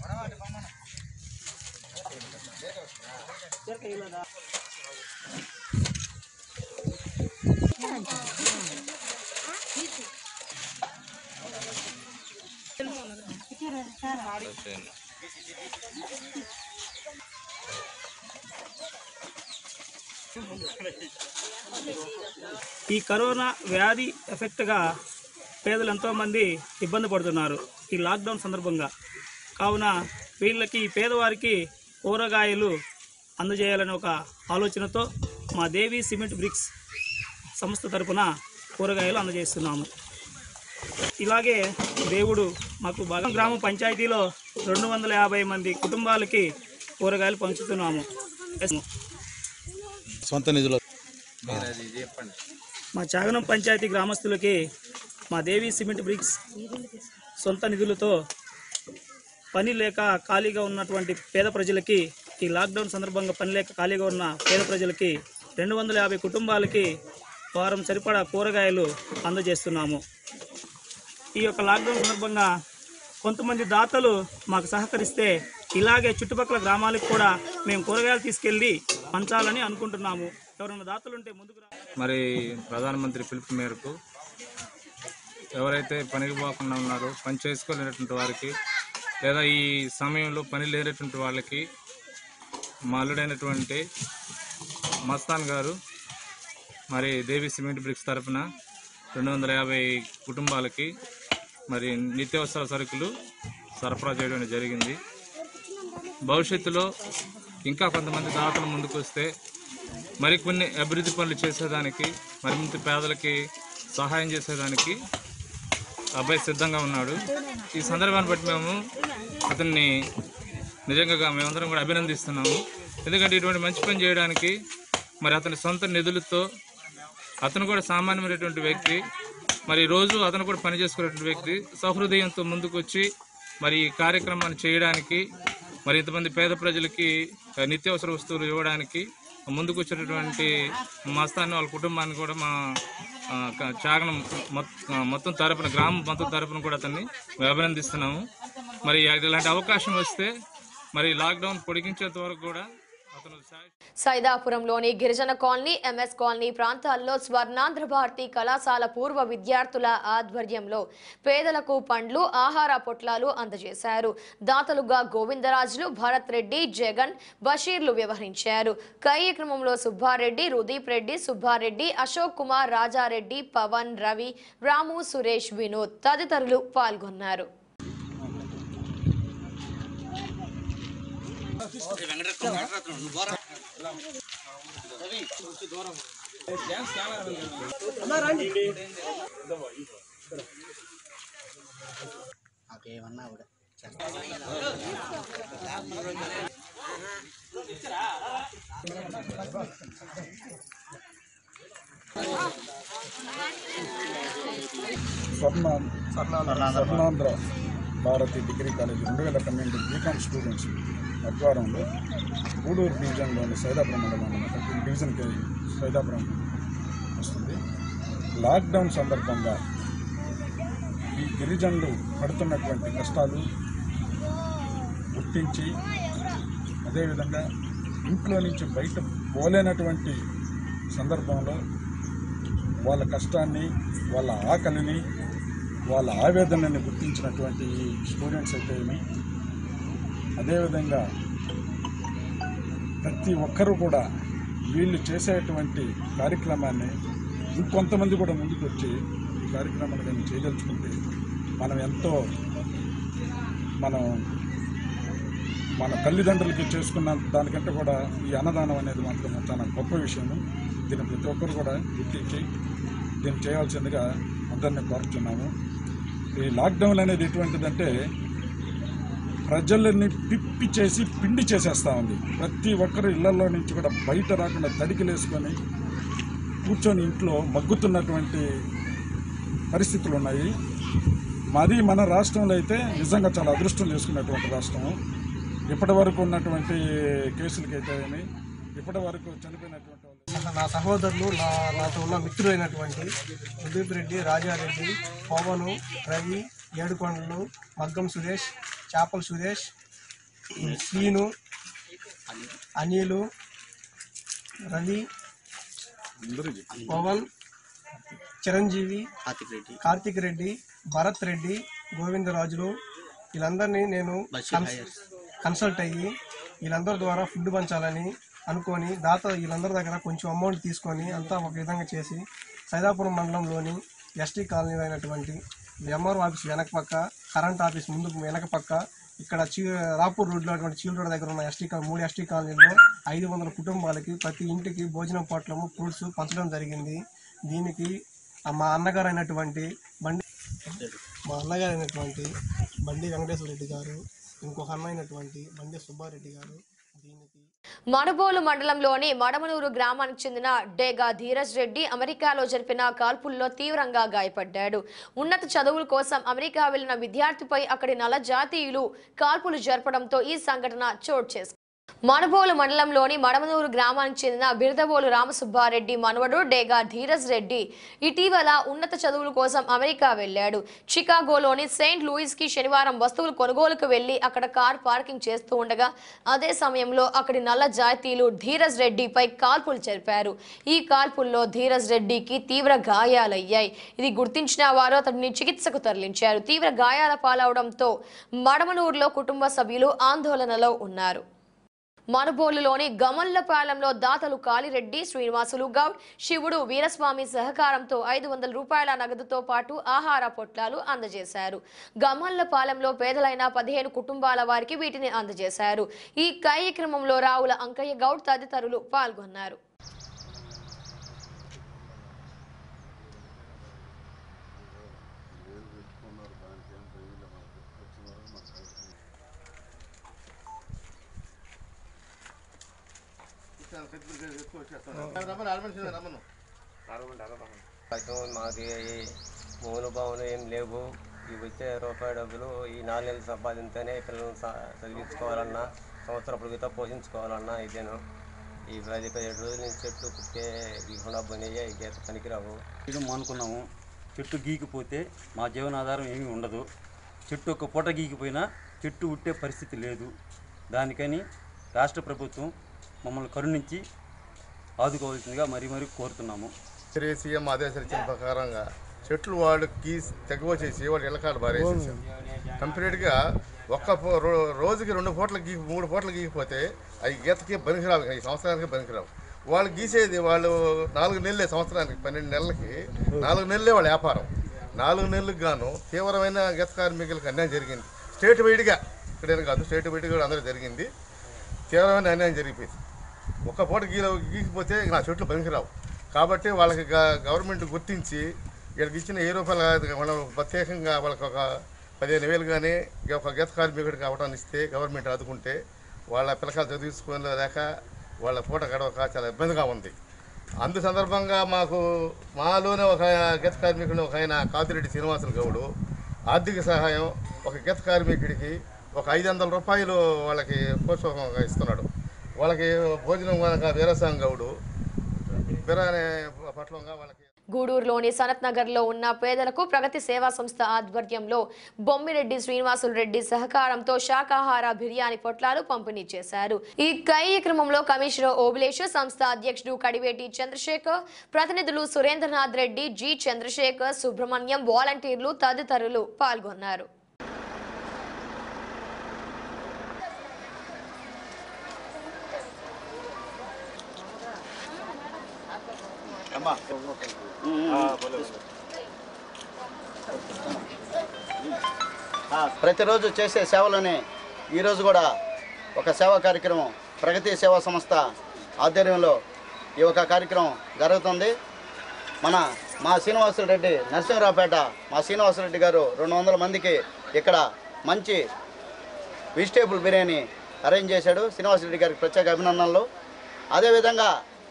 ఈ కరోనా వ్యాధి ఎఫెక్ట్గా పేదలు ఎంతోమంది ఇబ్బంది పడుతున్నారు ఈ లాక్డౌన్ సందర్భంగా కావున వీళ్ళకి ఈ పేదవారికి కూరగాయలు అందజేయాలని ఒక ఆలోచనతో మా దేవి సిమెంట్ బ్రిక్స్ సంస్థ తరపున కూరగాయలు అందజేస్తున్నాము ఇలాగే దేవుడు మాకు బాగా గ్రామ పంచాయతీలో రెండు వందల యాభై మంది కుటుంబాలకి కూరగాయలు పంచుతున్నాము సొంత నిధులు మా చాగనం పంచాయతీ గ్రామస్తులకి మా దేవి సిమెంట్ బ్రిక్స్ సొంత నిధులతో పని లేక ఖాళీగా ఉన్నటువంటి పేద ప్రజలకి ఈ లాక్డౌన్ సందర్భంగా పని లేక ఖాళీగా ఉన్న పేద ప్రజలకి రెండు వందల యాభై కుటుంబాలకి వారం సరిపడా కూరగాయలు అందజేస్తున్నాము ఈ యొక్క లాక్డౌన్ సందర్భంగా కొంతమంది దాతలు మాకు సహకరిస్తే ఇలాగే చుట్టుపక్కల గ్రామాలకు కూడా మేము కూరగాయలు తీసుకెళ్ళి పంచాలని అనుకుంటున్నాము ఎవరైనా దాతలుంటే ముందుకు రా మరి ప్రధానమంత్రి పిలుపు మేరకు ఎవరైతే పనికి పోకుండా ఉన్నారో పని చేసుకోలేనటువంటి వారికి లేదా ఈ సమయంలో పని లేనటువంటి వాళ్ళకి మా అల్లుడైనటువంటి మస్తాన్ గారు మరి దేవి సిమెంట్ బ్రిక్స్ తరపున రెండు వందల యాభై కుటుంబాలకి మరి నిత్యావసర సరుకులు సరఫరా చేయడం జరిగింది భవిష్యత్తులో ఇంకా కొంతమంది దాతలు ముందుకు వస్తే మరికొన్ని అభివృద్ధి పనులు చేసేదానికి మరింత పేదలకి సహాయం చేసేదానికి అబ్బాయి సిద్ధంగా ఉన్నాడు ఈ సందర్భాన్ని బట్టి మేము అతన్ని నిజంగా మేమందరం కూడా అభినందిస్తున్నాము ఎందుకంటే ఇటువంటి మంచి పని చేయడానికి మరి అతని సొంత నిధులతో అతను కూడా సామాన్యమైనటువంటి వ్యక్తి మరి రోజు అతను కూడా పని చేసుకునేటువంటి వ్యక్తి సహృదయంతో ముందుకు వచ్చి మరి ఈ కార్యక్రమాన్ని చేయడానికి మరి ఇంతమంది పేద ప్రజలకి ఆ, నిత్యావసర వస్తువులు ఇవ్వడానికి ముందుకు వచ్చేటటువంటి మస్తాన్ని వాళ్ళ కుటుంబాన్ని కూడా మా ఆ, క- చాగనం మొత్- ఆ, మొత్తం తరపున గ్రామం మొత్తం తరపున కూడా అతన్ని మేము అభినందిస్తున్నాము మరి ఇలాంటి అవకాశం వస్తే మరి లాక్డౌన్ పొడిగించేంత వరకు కూడా అతను సాయ- సైదాపురంలోని గిరిజన కాలనీ ఎంఎస్ కాలనీ ప్రాంతాల్లో స్వర్ణాంధ్ర భారతి కళాశాల పూర్వ విద్యార్థుల ఆధ్వర్యంలో పేదలకు పండ్లు ఆహార పొట్లాలు అందజేశారు దాతలుగా గోవిందరాజులు భరత్ రెడ్డి జగన్ బషీర్లు వ్యవహరించారు కార్యక్రమంలో సుబ్బారెడ్డి రుదీప్ రెడ్డి సుబ్బారెడ్డి అశోక్ కుమార్ రాజారెడ్డి పవన్ రవి రాము సురేష్ వినోద్ తదితరులు పాల్గొన్నారు ఏమన్నా కూడా స్వర్ణ స్వర్ణాంధ్ర భారతి డిగ్రీ కాలేజ్ రెండు వేల పన్నెండు బీకామ్ స్టూడెంట్స్ ఆధ్వర్యంలో గూడూరు డివిజన్లోని సైదాపురం మండలం అన్నమాట ఈ డివిజన్కి సైదాపురం వస్తుంది లాక్డౌన్ సందర్భంగా ఈ గిరిజనులు పడుతున్నటువంటి కష్టాలు గుర్తించి అదేవిధంగా ఇంట్లో నుంచి బయట పోలేనటువంటి సందర్భంలో వాళ్ళ కష్టాన్ని వాళ్ళ ఆకలిని వాళ్ళ ఆవేదనని గుర్తించినటువంటి ఈ స్టూడెంట్స్ అయితే ఏమి అదేవిధంగా ప్రతి ఒక్కరూ కూడా వీళ్ళు చేసేటువంటి కార్యక్రమాన్ని ఇంకొంతమంది కూడా ముందుకు వచ్చి ఈ కార్యక్రమాన్ని కానీ చేయదలుచుకుంటే మనం ఎంతో మనం మన తల్లిదండ్రులకి చేసుకున్న దానికంటే కూడా ఈ అన్నదానం అనేది మాత్రం చాలా గొప్ప విషయము దీన్ని ప్రతి ఒక్కరు కూడా గుర్తించి దీన్ని చేయాల్సిందిగా అందరినీ కోరుతున్నాము ఈ లాక్డౌన్ అనేది ఎటువంటిదంటే ప్రజలని పిప్పి చేసి పిండి చేసేస్తూ ఉంది ప్రతి ఒక్కరు ఇళ్లలో నుంచి కూడా బయట రాకుండా తడికిలేసుకొని కూర్చొని ఇంట్లో మగ్గుతున్నటువంటి పరిస్థితులు ఉన్నాయి మాది మన రాష్ట్రంలో అయితే నిజంగా చాలా అదృష్టం చేసుకున్నటువంటి రాష్ట్రము ఇప్పటి వరకు ఉన్నటువంటి కేసులకైతే ఏమి ఇప్పటి వరకు చనిపోయినటువంటి వాళ్ళు నా సహోదరులు నా నాతో ఉన్న మిత్రులైనటువంటి సుదీప్ రెడ్డి రాజారెడ్డి పవను రవి ఏడుకొండలు మగ్గం సురేష్ చేపల సురేష్ శ్రీను అనిలు రవి పవన్ చిరంజీవి కార్తిక్ రెడ్డి భరత్ రెడ్డి గోవిందరాజులు వీళ్ళందరినీ నేను కన్స్- కన్సల్ట్ అయ్యి వీళ్ళందరి ద్వారా ఫుడ్ పంచాలని అనుకొని దాత వీళ్ళందరి దగ్గర కొంచెం అమౌంట్ తీసుకొని అంతా ఒక విధంగా చేసి సైదాపురం మండలంలోని ఎస్టీ కాలనీ అయినటువంటి ఎంఆర్ఓ ఆఫీస్ వెనక పక్క కరెంట్ ఆఫీస్ ముందు వెనక పక్క ఇక్కడ చీ రాపూర్ రోడ్లో అటువంటి చీల రోడ్ దగ్గర ఉన్న ఎస్టీ కాలనీ మూడు ఎస్టీ కాలనీలో ఐదు వందల కుటుంబాలకి ప్రతి ఇంటికి భోజనం పొట్లము ఫ్రూట్స్ పంచడం జరిగింది దీనికి ఆ మా అన్నగారు అయినటువంటి బండి మా అన్నగారు అయినటువంటి బండి వెంకటేశ్వర రెడ్డి గారు ఇంకొక అన్న అయినటువంటి బండి సుబ్బారెడ్డి గారు దీనికి మడబోలు మండలంలోని మడమనూరు గ్రామానికి చెందిన డేగా ధీరజ్ రెడ్డి అమెరికాలో జరిపిన కాల్పుల్లో తీవ్రంగా గాయపడ్డాడు ఉన్నత చదువుల కోసం అమెరికా వెళ్లిన విద్యార్థిపై అక్కడి నల్ల జాతీయులు కాల్పులు జరపడంతో ఈ సంఘటన చోటు చేసుకుంది మణబోలు మండలంలోని మడమనూరు గ్రామానికి చెందిన బిరదబోలు రామసుబ్బారెడ్డి మనవడు డేగా ధీరజ్ రెడ్డి ఇటీవల ఉన్నత చదువుల కోసం అమెరికా వెళ్లాడు చికాగోలోని సెయింట్ లూయిస్ కి శనివారం వస్తువులు కొనుగోలుకు వెళ్లి అక్కడ కార్ పార్కింగ్ చేస్తూ ఉండగా అదే సమయంలో అక్కడి నల్ల జాతీయులు ధీరజ్ రెడ్డిపై కాల్పులు జరిపారు ఈ కాల్పుల్లో ధీరజ్ రెడ్డికి తీవ్ర గాయాలయ్యాయి ఇది గుర్తించిన వారు అతడిని చికిత్సకు తరలించారు తీవ్ర గాయాల పాలవడంతో మడమనూరులో కుటుంబ సభ్యులు ఆందోళనలో ఉన్నారు మనుబోలులోని గమల్లపాలెంలో దాతలు కాళిరెడ్డి శ్రీనివాసులు గౌడ్ శివుడు వీరస్వామి సహకారంతో ఐదు వందల రూపాయల నగదుతో పాటు ఆహార పొట్లాలు అందజేశారు గమల్లపాలెంలో పేదలైన పదిహేను కుటుంబాల వారికి వీటిని అందజేశారు ఈ కార్యక్రమంలో రావుల అంకయ్య గౌడ్ తదితరులు పాల్గొన్నారు పథకం మాది భూములు భావన ఏం లేవు ఇవి వచ్చే రూపాయి డబ్బులు ఈ నాలుగు నెలలు సంపాదించనే పిల్లల్ని స- చదివించుకోవాలన్నా సంవత్సరం పొడిగితో పోషించుకోవాలన్నా ఇదేను ఈ పది పదిహేడు రోజుల నుంచి చెట్లు కుట్టే గీకుండా పోయినాయి ఈ గీత పనికిరావు చేయడం మానుకున్నాము చెట్టు గీకిపోతే మా జీవనాధారం ఏమీ ఉండదు చెట్టు ఒక పూట గీకిపోయినా చెట్టు ఉట్టే పరిస్థితి లేదు దానికని రాష్ట్ర ప్రభుత్వం మమ్మల్ని కరుణించి ఆదుకోవాల్సిందిగా మరీ మరీ కోరుతున్నాము శ్రీ సీఎం ఆదేశాలు ఇచ్చిన ప్రకారంగా చెట్లు వాళ్ళు గీసి తెగవచేసి వాళ్ళు ఇళ్ళకాడు బారేసేసారు కంప్లీట్గా ఒక్క పో- రో- రోజుకి రెండు పూటలు గీకి మూడు పూటలు గీకిపోతే అవి గీతకి పనికిరావు ఈ సంవత్సరానికి పనికిరావు వాళ్ళు గీసేది వాళ్ళు నాలుగు నెలలే సంవత్సరానికి పన్నెండు నెలలకి నాలుగు నెలలే వాళ్ళ వ్యాపారం నాలుగు నెలలకు గాను తీవ్రమైన గీత కార్మికులకు అన్యాయం జరిగింది స్టేట్ వైడ్గా ఇక్కడే కాదు స్టేట్ వైడ్గా కూడా అందరూ జరిగింది తీవ్రమైన అన్యాయం జరిగిపోయింది ఒక్క పూట గీల గీకిపోతే నా చెట్లు పనికిరావు కాబట్టి వాళ్ళకి గ- గవర్నమెంట్ గుర్తించి వీళ్ళకి ఇచ్చిన ఏ రూపాయలు కాదు, మనం ప్రత్యేకంగా వాళ్ళకి ఒక పదిహేను వేలు కానీ ఒక గీత కార్మికుడికి అవటాన్ని ఇస్తే గవర్నమెంట్ ఆదుకుంటే వాళ్ళ పిల్లకాయలు చదివించుకోలేక వాళ్ళ పూట గడవక చాలా ఇబ్బందిగా ఉంది అందు సందర్భంగా మాకు మాలోనే ఒక గీత కార్మికుడు ఒక ఆయన కాతిరెడ్డి శ్రీనివాసులు గౌడు ఆర్థిక సహాయం ఒక గీత కార్మికుడికి ఒక ఐదు వందల రూపాయలు వాళ్ళకి ప్రోత్సాహంగా ఇస్తున్నాడు వాళ్ళకి భోజనం కనుక వీరసాంగ్ గౌడు వీర అనే పట్లంగా వాళ్ళకి గూడూరులోని సనత్ నగర్ లో ఉన్న పేదలకు ప్రగతి సేవా సంస్థ ఆధ్వర్యంలో బొమ్మిరెడ్డి శ్రీనివాసులు రెడ్డి సహకారంతో శాకాహార బిర్యానీ పొట్లాలు పంపిణీ చేశారు ఈ కార్యక్రమంలో కమిషనర్ ఓబులేష్ సంస్థ అధ్యక్షుడు కడివేటి చంద్రశేఖర్ ప్రతినిధులు సురేంద్రనాథ్ రెడ్డి జి చంద్రశేఖర్ సుబ్రహ్మణ్యం వాలంటీర్లు తదితరులు పాల్గొన్నారు ఆ, ప్రతిరోజు చేసే సేవలోనే ఈరోజు కూడా ఒక సేవా కార్యక్రమం ప్రగతి సేవా సంస్థ ఆధ్వర్యంలో ఈ ఒక కార్యక్రమం జరుగుతుంది మన మా శ్రీనివాసులు రెడ్డి నరసింహరావుపేట మా శ్రీనివాసులు రెడ్డి గారు రెండు వందల మందికి ఇక్కడ మంచి వెజిటేబుల్ బిర్యానీ అరేంజ్ చేశాడు శ్రీనివాసరెడ్డి గారికి ప్రత్యేక అభినందనలు అదేవిధంగా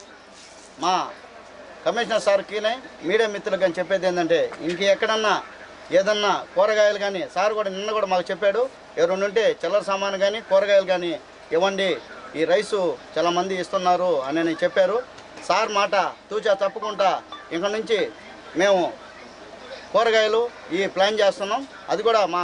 మా కమిషనర్ సార్కి మీడియా మిత్రులకు కానీ చెప్పేది ఏంటంటే ఇంక ఎక్కడన్నా ఏదన్నా కూరగాయలు కానీ సార్ కూడా నిన్న కూడా మాకు చెప్పాడు ఎవరు ఉంటే చిల్లర సామాను కానీ కూరగాయలు కానీ ఇవ్వండి ఈ రైసు చాలా మంది ఇస్తున్నారు అని అని చెప్పారు సార్ మాట తూచా తప్పకుండా ఇంక నుంచి మేము కూరగాయలు ఈ ప్లాన్ చేస్తున్నాం అది కూడా మా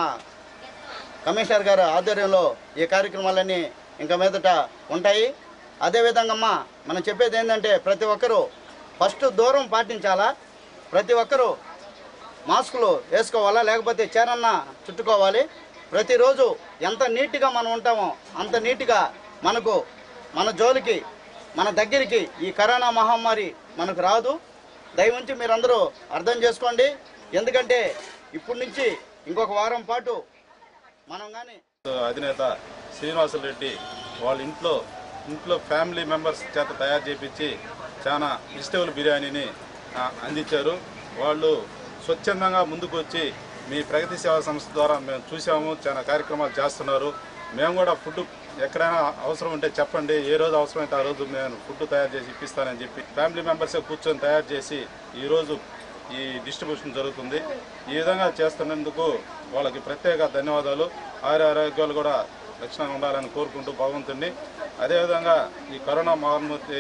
కమిషనర్ గారి ఆధ్వర్యంలో ఈ కార్యక్రమాలన్నీ ఇంకా మీదట ఉంటాయి అదేవిధంగా అమ్మా మనం చెప్పేది ఏంటంటే ప్రతి ఒక్కరూ ఫస్ట్ దూరం పాటించాలా ప్రతి ఒక్కరూ మాస్కులు వేసుకోవాలా లేకపోతే చీరన్న చుట్టుకోవాలి ప్రతిరోజు ఎంత నీట్గా మనం ఉంటామో అంత నీట్గా మనకు మన జోలికి మన దగ్గరికి ఈ కరోనా మహమ్మారి మనకు రాదు దయవుంచి మీరందరూ అర్థం చేసుకోండి ఎందుకంటే ఇప్పటి నుంచి ఇంకొక వారం పాటు మనం కానీ అధినేత శ్రీనివాసులు రెడ్డి వాళ్ళ ఇంట్లో ఇంట్లో ఫ్యామిలీ మెంబర్స్ చేత తయారు చేపించి చాలా వెజిటేబుల్ బిర్యానీని ఆ, అందించారు వాళ్ళు స్వచ్ఛందంగా ముందుకు వచ్చి మీ ప్రగతి సేవా సంస్థ ద్వారా మేము చూసాము చాలా కార్యక్రమాలు చేస్తున్నారు మేము కూడా ఫుడ్ ఎక్కడైనా అవసరం ఉంటే చెప్పండి ఏ రోజు అవసరమైతే ఆ రోజు నేను ఫుడ్ తయారు చేసి ఇప్పిస్తానని చెప్పి ఫ్యామిలీ మెంబర్సే కూర్చొని తయారు చేసి ఈరోజు ఈ డిస్ట్రిబ్యూషన్ జరుగుతుంది ఈ విధంగా చేస్తున్నందుకు వాళ్ళకి ప్రత్యేక ధన్యవాదాలు ఆయుర ఆరోగ్యాలు కూడా లక్షణంగా ఉండాలని కోరుకుంటూ భగవంతుడిని అదేవిధంగా ఈ కరోనా మహమ్మారి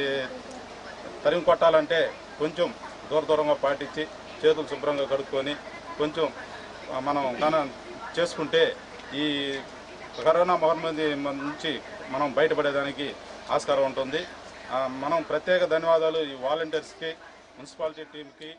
తరిమి కొట్టాలంటే కొంచెం దూర దూరంగా పాటించి చేతులు శుభ్రంగా కడుక్కొని కొంచెం ఆ, మనం గానం చేసుకుంటే ఈ కరోనా మహమ్మారి నుంచి మనం బయటపడేదానికి ఆస్కారం ఉంటుంది ఆ, మనం ప్రత్యేక ధన్యవాదాలు ఈ వాలంటీర్స్కి మున్సిపాలిటీ టీంకి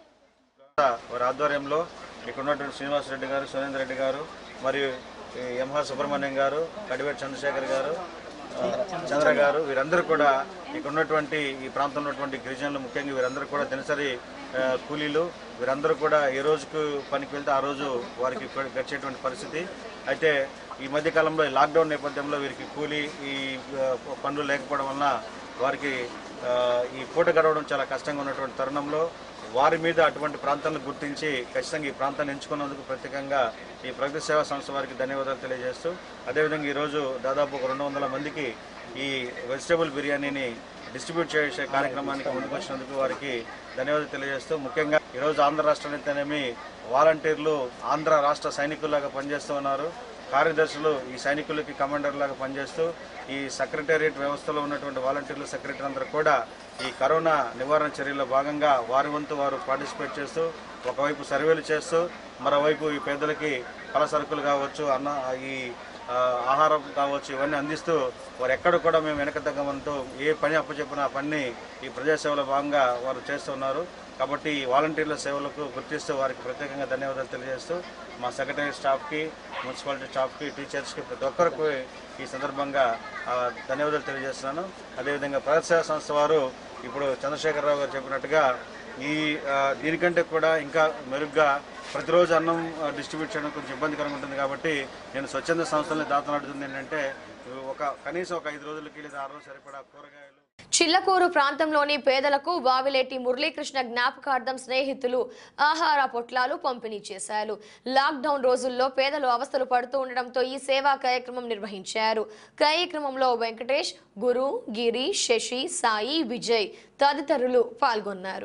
వారి ఆధ్వర్యంలో ఇక్కడ ఉన్నటువంటి శ్రీనివాస్ రెడ్డి గారు సురేంద్ర రెడ్డి గారు మరియు ఈ ఎంఆర్ సుబ్రహ్మణ్యం గారు కడివేటి చంద్రశేఖర్ గారు ఆ, చంద్ర గారు వీరందరూ కూడా ఇక్కడ ఉన్నటువంటి ఈ ప్రాంతంలో ఉన్నటువంటి గిరిజనులు ముఖ్యంగా వీరందరూ కూడా దినసరి ఆ, కూలీలు వీరందరూ కూడా ఏ రోజుకు పనికి వెళ్తే ఆ రోజు వారికి గడిచేటువంటి పరిస్థితి అయితే ఈ మధ్య కాలంలో ఈ లాక్డౌన్ నేపథ్యంలో వీరికి కూలీ ఈ ఆ, పనులు లేకపోవడం వలన వారికి ఆ, ఈ పూట గడవడం చాలా కష్టంగా ఉన్నటువంటి తరుణంలో వారి మీద అటువంటి ప్రాంతాలను గుర్తించి ఖచ్చితంగా ఈ ప్రాంతాన్ని ఎంచుకున్నందుకు ప్రత్యేకంగా ఈ ప్రగతి సేవా సంస్థ వారికి ధన్యవాదాలు తెలియజేస్తూ అదేవిధంగా ఈరోజు దాదాపు ఒక రెండు వందల మందికి ఈ వెజిటేబుల్ బిర్యానీని డిస్ట్రిబ్యూట్ చేసే కార్యక్రమానికి ముందుకు వచ్చినందుకు వారికి ధన్యవాదాలు తెలియజేస్తూ ముఖ్యంగా ఈరోజు ఆంధ్ర రాష్ట్రం అయితేనేమి వాలంటీర్లు ఆంధ్ర రాష్ట్ర సైనికుల్లాగా పనిచేస్తూ ఉన్నారు కార్యదర్శులు ఈ సైనికులకి కమాండర్ లాగా పనిచేస్తూ ఈ సెక్రటేరియట్ వ్యవస్థలో ఉన్నటువంటి వాలంటీర్లు సెక్రటరీ అందరూ కూడా ఈ కరోనా నివారణ చర్యల్లో భాగంగా వారి వంతు వారు పార్టిసిపేట్ చేస్తూ ఒకవైపు సర్వేలు చేస్తూ మరోవైపు ఈ పేదలకి ఫల సరుకులు కావచ్చు అన్న ఈ ఆ, ఆహారం కావచ్చు ఇవన్నీ అందిస్తూ వారు ఎక్కడ కూడా మేము వెనక తగ్గమంటూ ఏ పని అప్పచెప్పినా ఆ పని ఈ ప్రజాసేవలో భాగంగా వారు చేస్తున్నారు కాబట్టి ఈ వాలంటీర్ల సేవలకు గుర్తిస్తూ వారికి ప్రత్యేకంగా ధన్యవాదాలు తెలియజేస్తూ మా సెక్రటరీ స్టాఫ్కి మున్సిపాలిటీ స్టాఫ్కి టీచర్స్కి ప్రతి ఒక్కరికి ఈ సందర్భంగా ఆ, ధన్యవాదాలు తెలియజేస్తున్నాను అదేవిధంగా ప్రగతి సేవా సంస్థ వారు ఇప్పుడు చంద్రశేఖరరావు గారు చెప్పినట్టుగా ఈ ఆ, దీనికంటే కూడా ఇంకా మెరుగ్గా ప్రతిరోజు అన్నం ఆ, డిస్ట్రిబ్యూట్ చేయడం కొంచెం ఇబ్బందికరంగా ఉంటుంది కాబట్టి నేను స్వచ్ఛంద సంస్థల్ని దాతనాడుతుంది ఏంటంటే ఒక కనీసం ఒక ఐదు రోజులకి లేదా ఆరు రోజులు సరిపడా కూరగాయలు చిల్లకూరు ప్రాంతంలోని పేదలకు వావిలేటి మురళీకృష్ణ జ్ఞాపకార్థం స్నేహితులు ఆహార పొట్లాలు పంపిణీ చేశారు లాక్డౌన్ రోజుల్లో పేదలు అవస్థలు పడుతూ ఉండడంతో ఈ సేవా కార్యక్రమం నిర్వహించారు కార్యక్రమంలో వెంకటేష్ గురు గిరి శశి సాయి విజయ్ తదితరులు పాల్గొన్నారు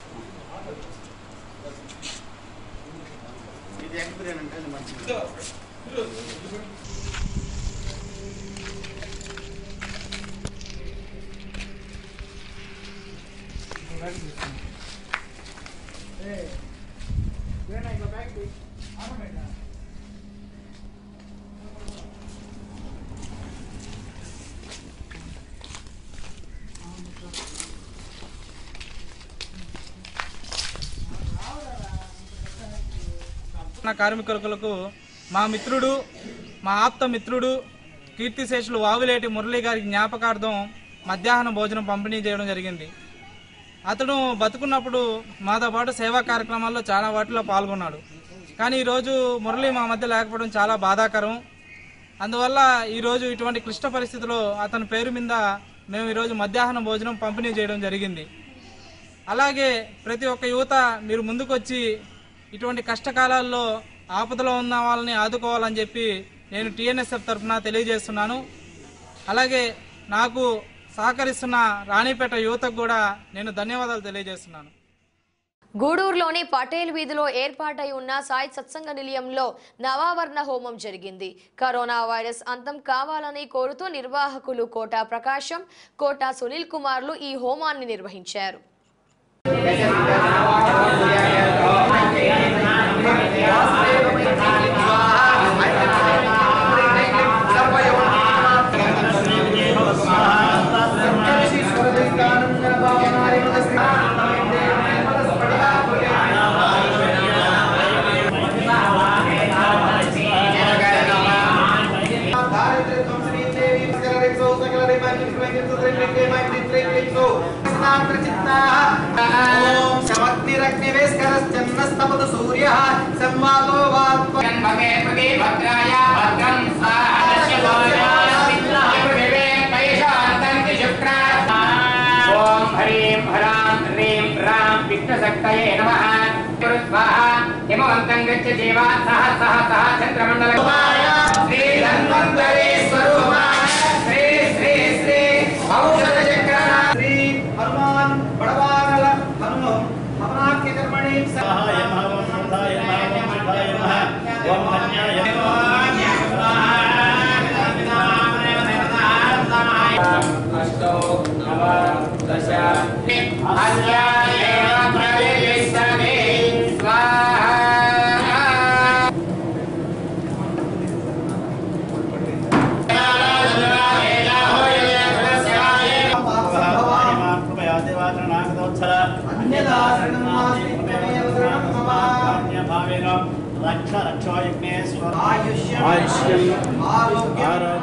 నా కార్మికులకు మా మిత్రుడు మా ఆప్త మిత్రుడు కీర్తిశేషులు వావులేటి మురళి గారి జ్ఞాపకార్థం మధ్యాహ్నం భోజనం పంపిణీ చేయడం జరిగింది అతడు బతుకున్నప్పుడు మాతో పాటు సేవా కార్యక్రమాల్లో చాలా వాటిలో పాల్గొన్నాడు కానీ ఈరోజు మురళి మా మధ్య లేకపోవడం చాలా బాధాకరం అందువల్ల ఈరోజు ఇటువంటి క్లిష్ట పరిస్థితిలో అతని పేరు మీద మేము ఈరోజు మధ్యాహ్నం భోజనం పంపిణీ చేయడం జరిగింది అలాగే ప్రతి ఒక్క యువత మీరు ముందుకొచ్చి ఇటువంటి కష్టకాలాల్లో ఆపదలో ఉన్న వాళ్ళని ఆదుకోవాలని చెప్పి నేను టీఎన్ఎస్ఎఫ్ తరఫున తెలియజేస్తున్నాను అలాగే నాకు సహకరిస్తున్న రాణిపేట యువతకు కూడా నేను ధన్యవాదాలు తెలియజేస్తున్నాను గూడూరులోని పటేల్ వీధిలో ఏర్పాటై ఉన్న సాయి సత్సంగ నిలయంలో నవావరణ హోమం జరిగింది కరోనా వైరస్ అంతం కావాలని కోరుతూ నిర్వాహకులు కోటా ప్రకాశం కోటా సునీల్ కుమార్లు ఈ హోమాన్ని నిర్వహించారు సమగ్నిరగ్నివేస్కరశ్చన్నస్తపదు సూర్య సంవాదో వాత్మగే భగే భద్రాయ భద్రం ఓం హ్రీం హ్రాం హ్రీం రాం విష్ణుశక్తయే నమః గురు స్వాహా హిమవంతం గచ్చ జీవా సహ సహ సహ చంద్రమండల శ్రీ ధన్వంతరే స్వరూపా శ్రీ శ్రీ శ్రీ ఔషధ చక్ర శ్రీ హనుమాన్ బడవానల హనుమ హనుమాఖ్య కర్మణి సహాయ మహవం సంధాయ మహవం సిద్ధాయ మహ ఓం ధన్యాయ అస్యాయేవ ప్రతిష్టతే స్వాహా ఆయుష్యం ఆరోగ్యం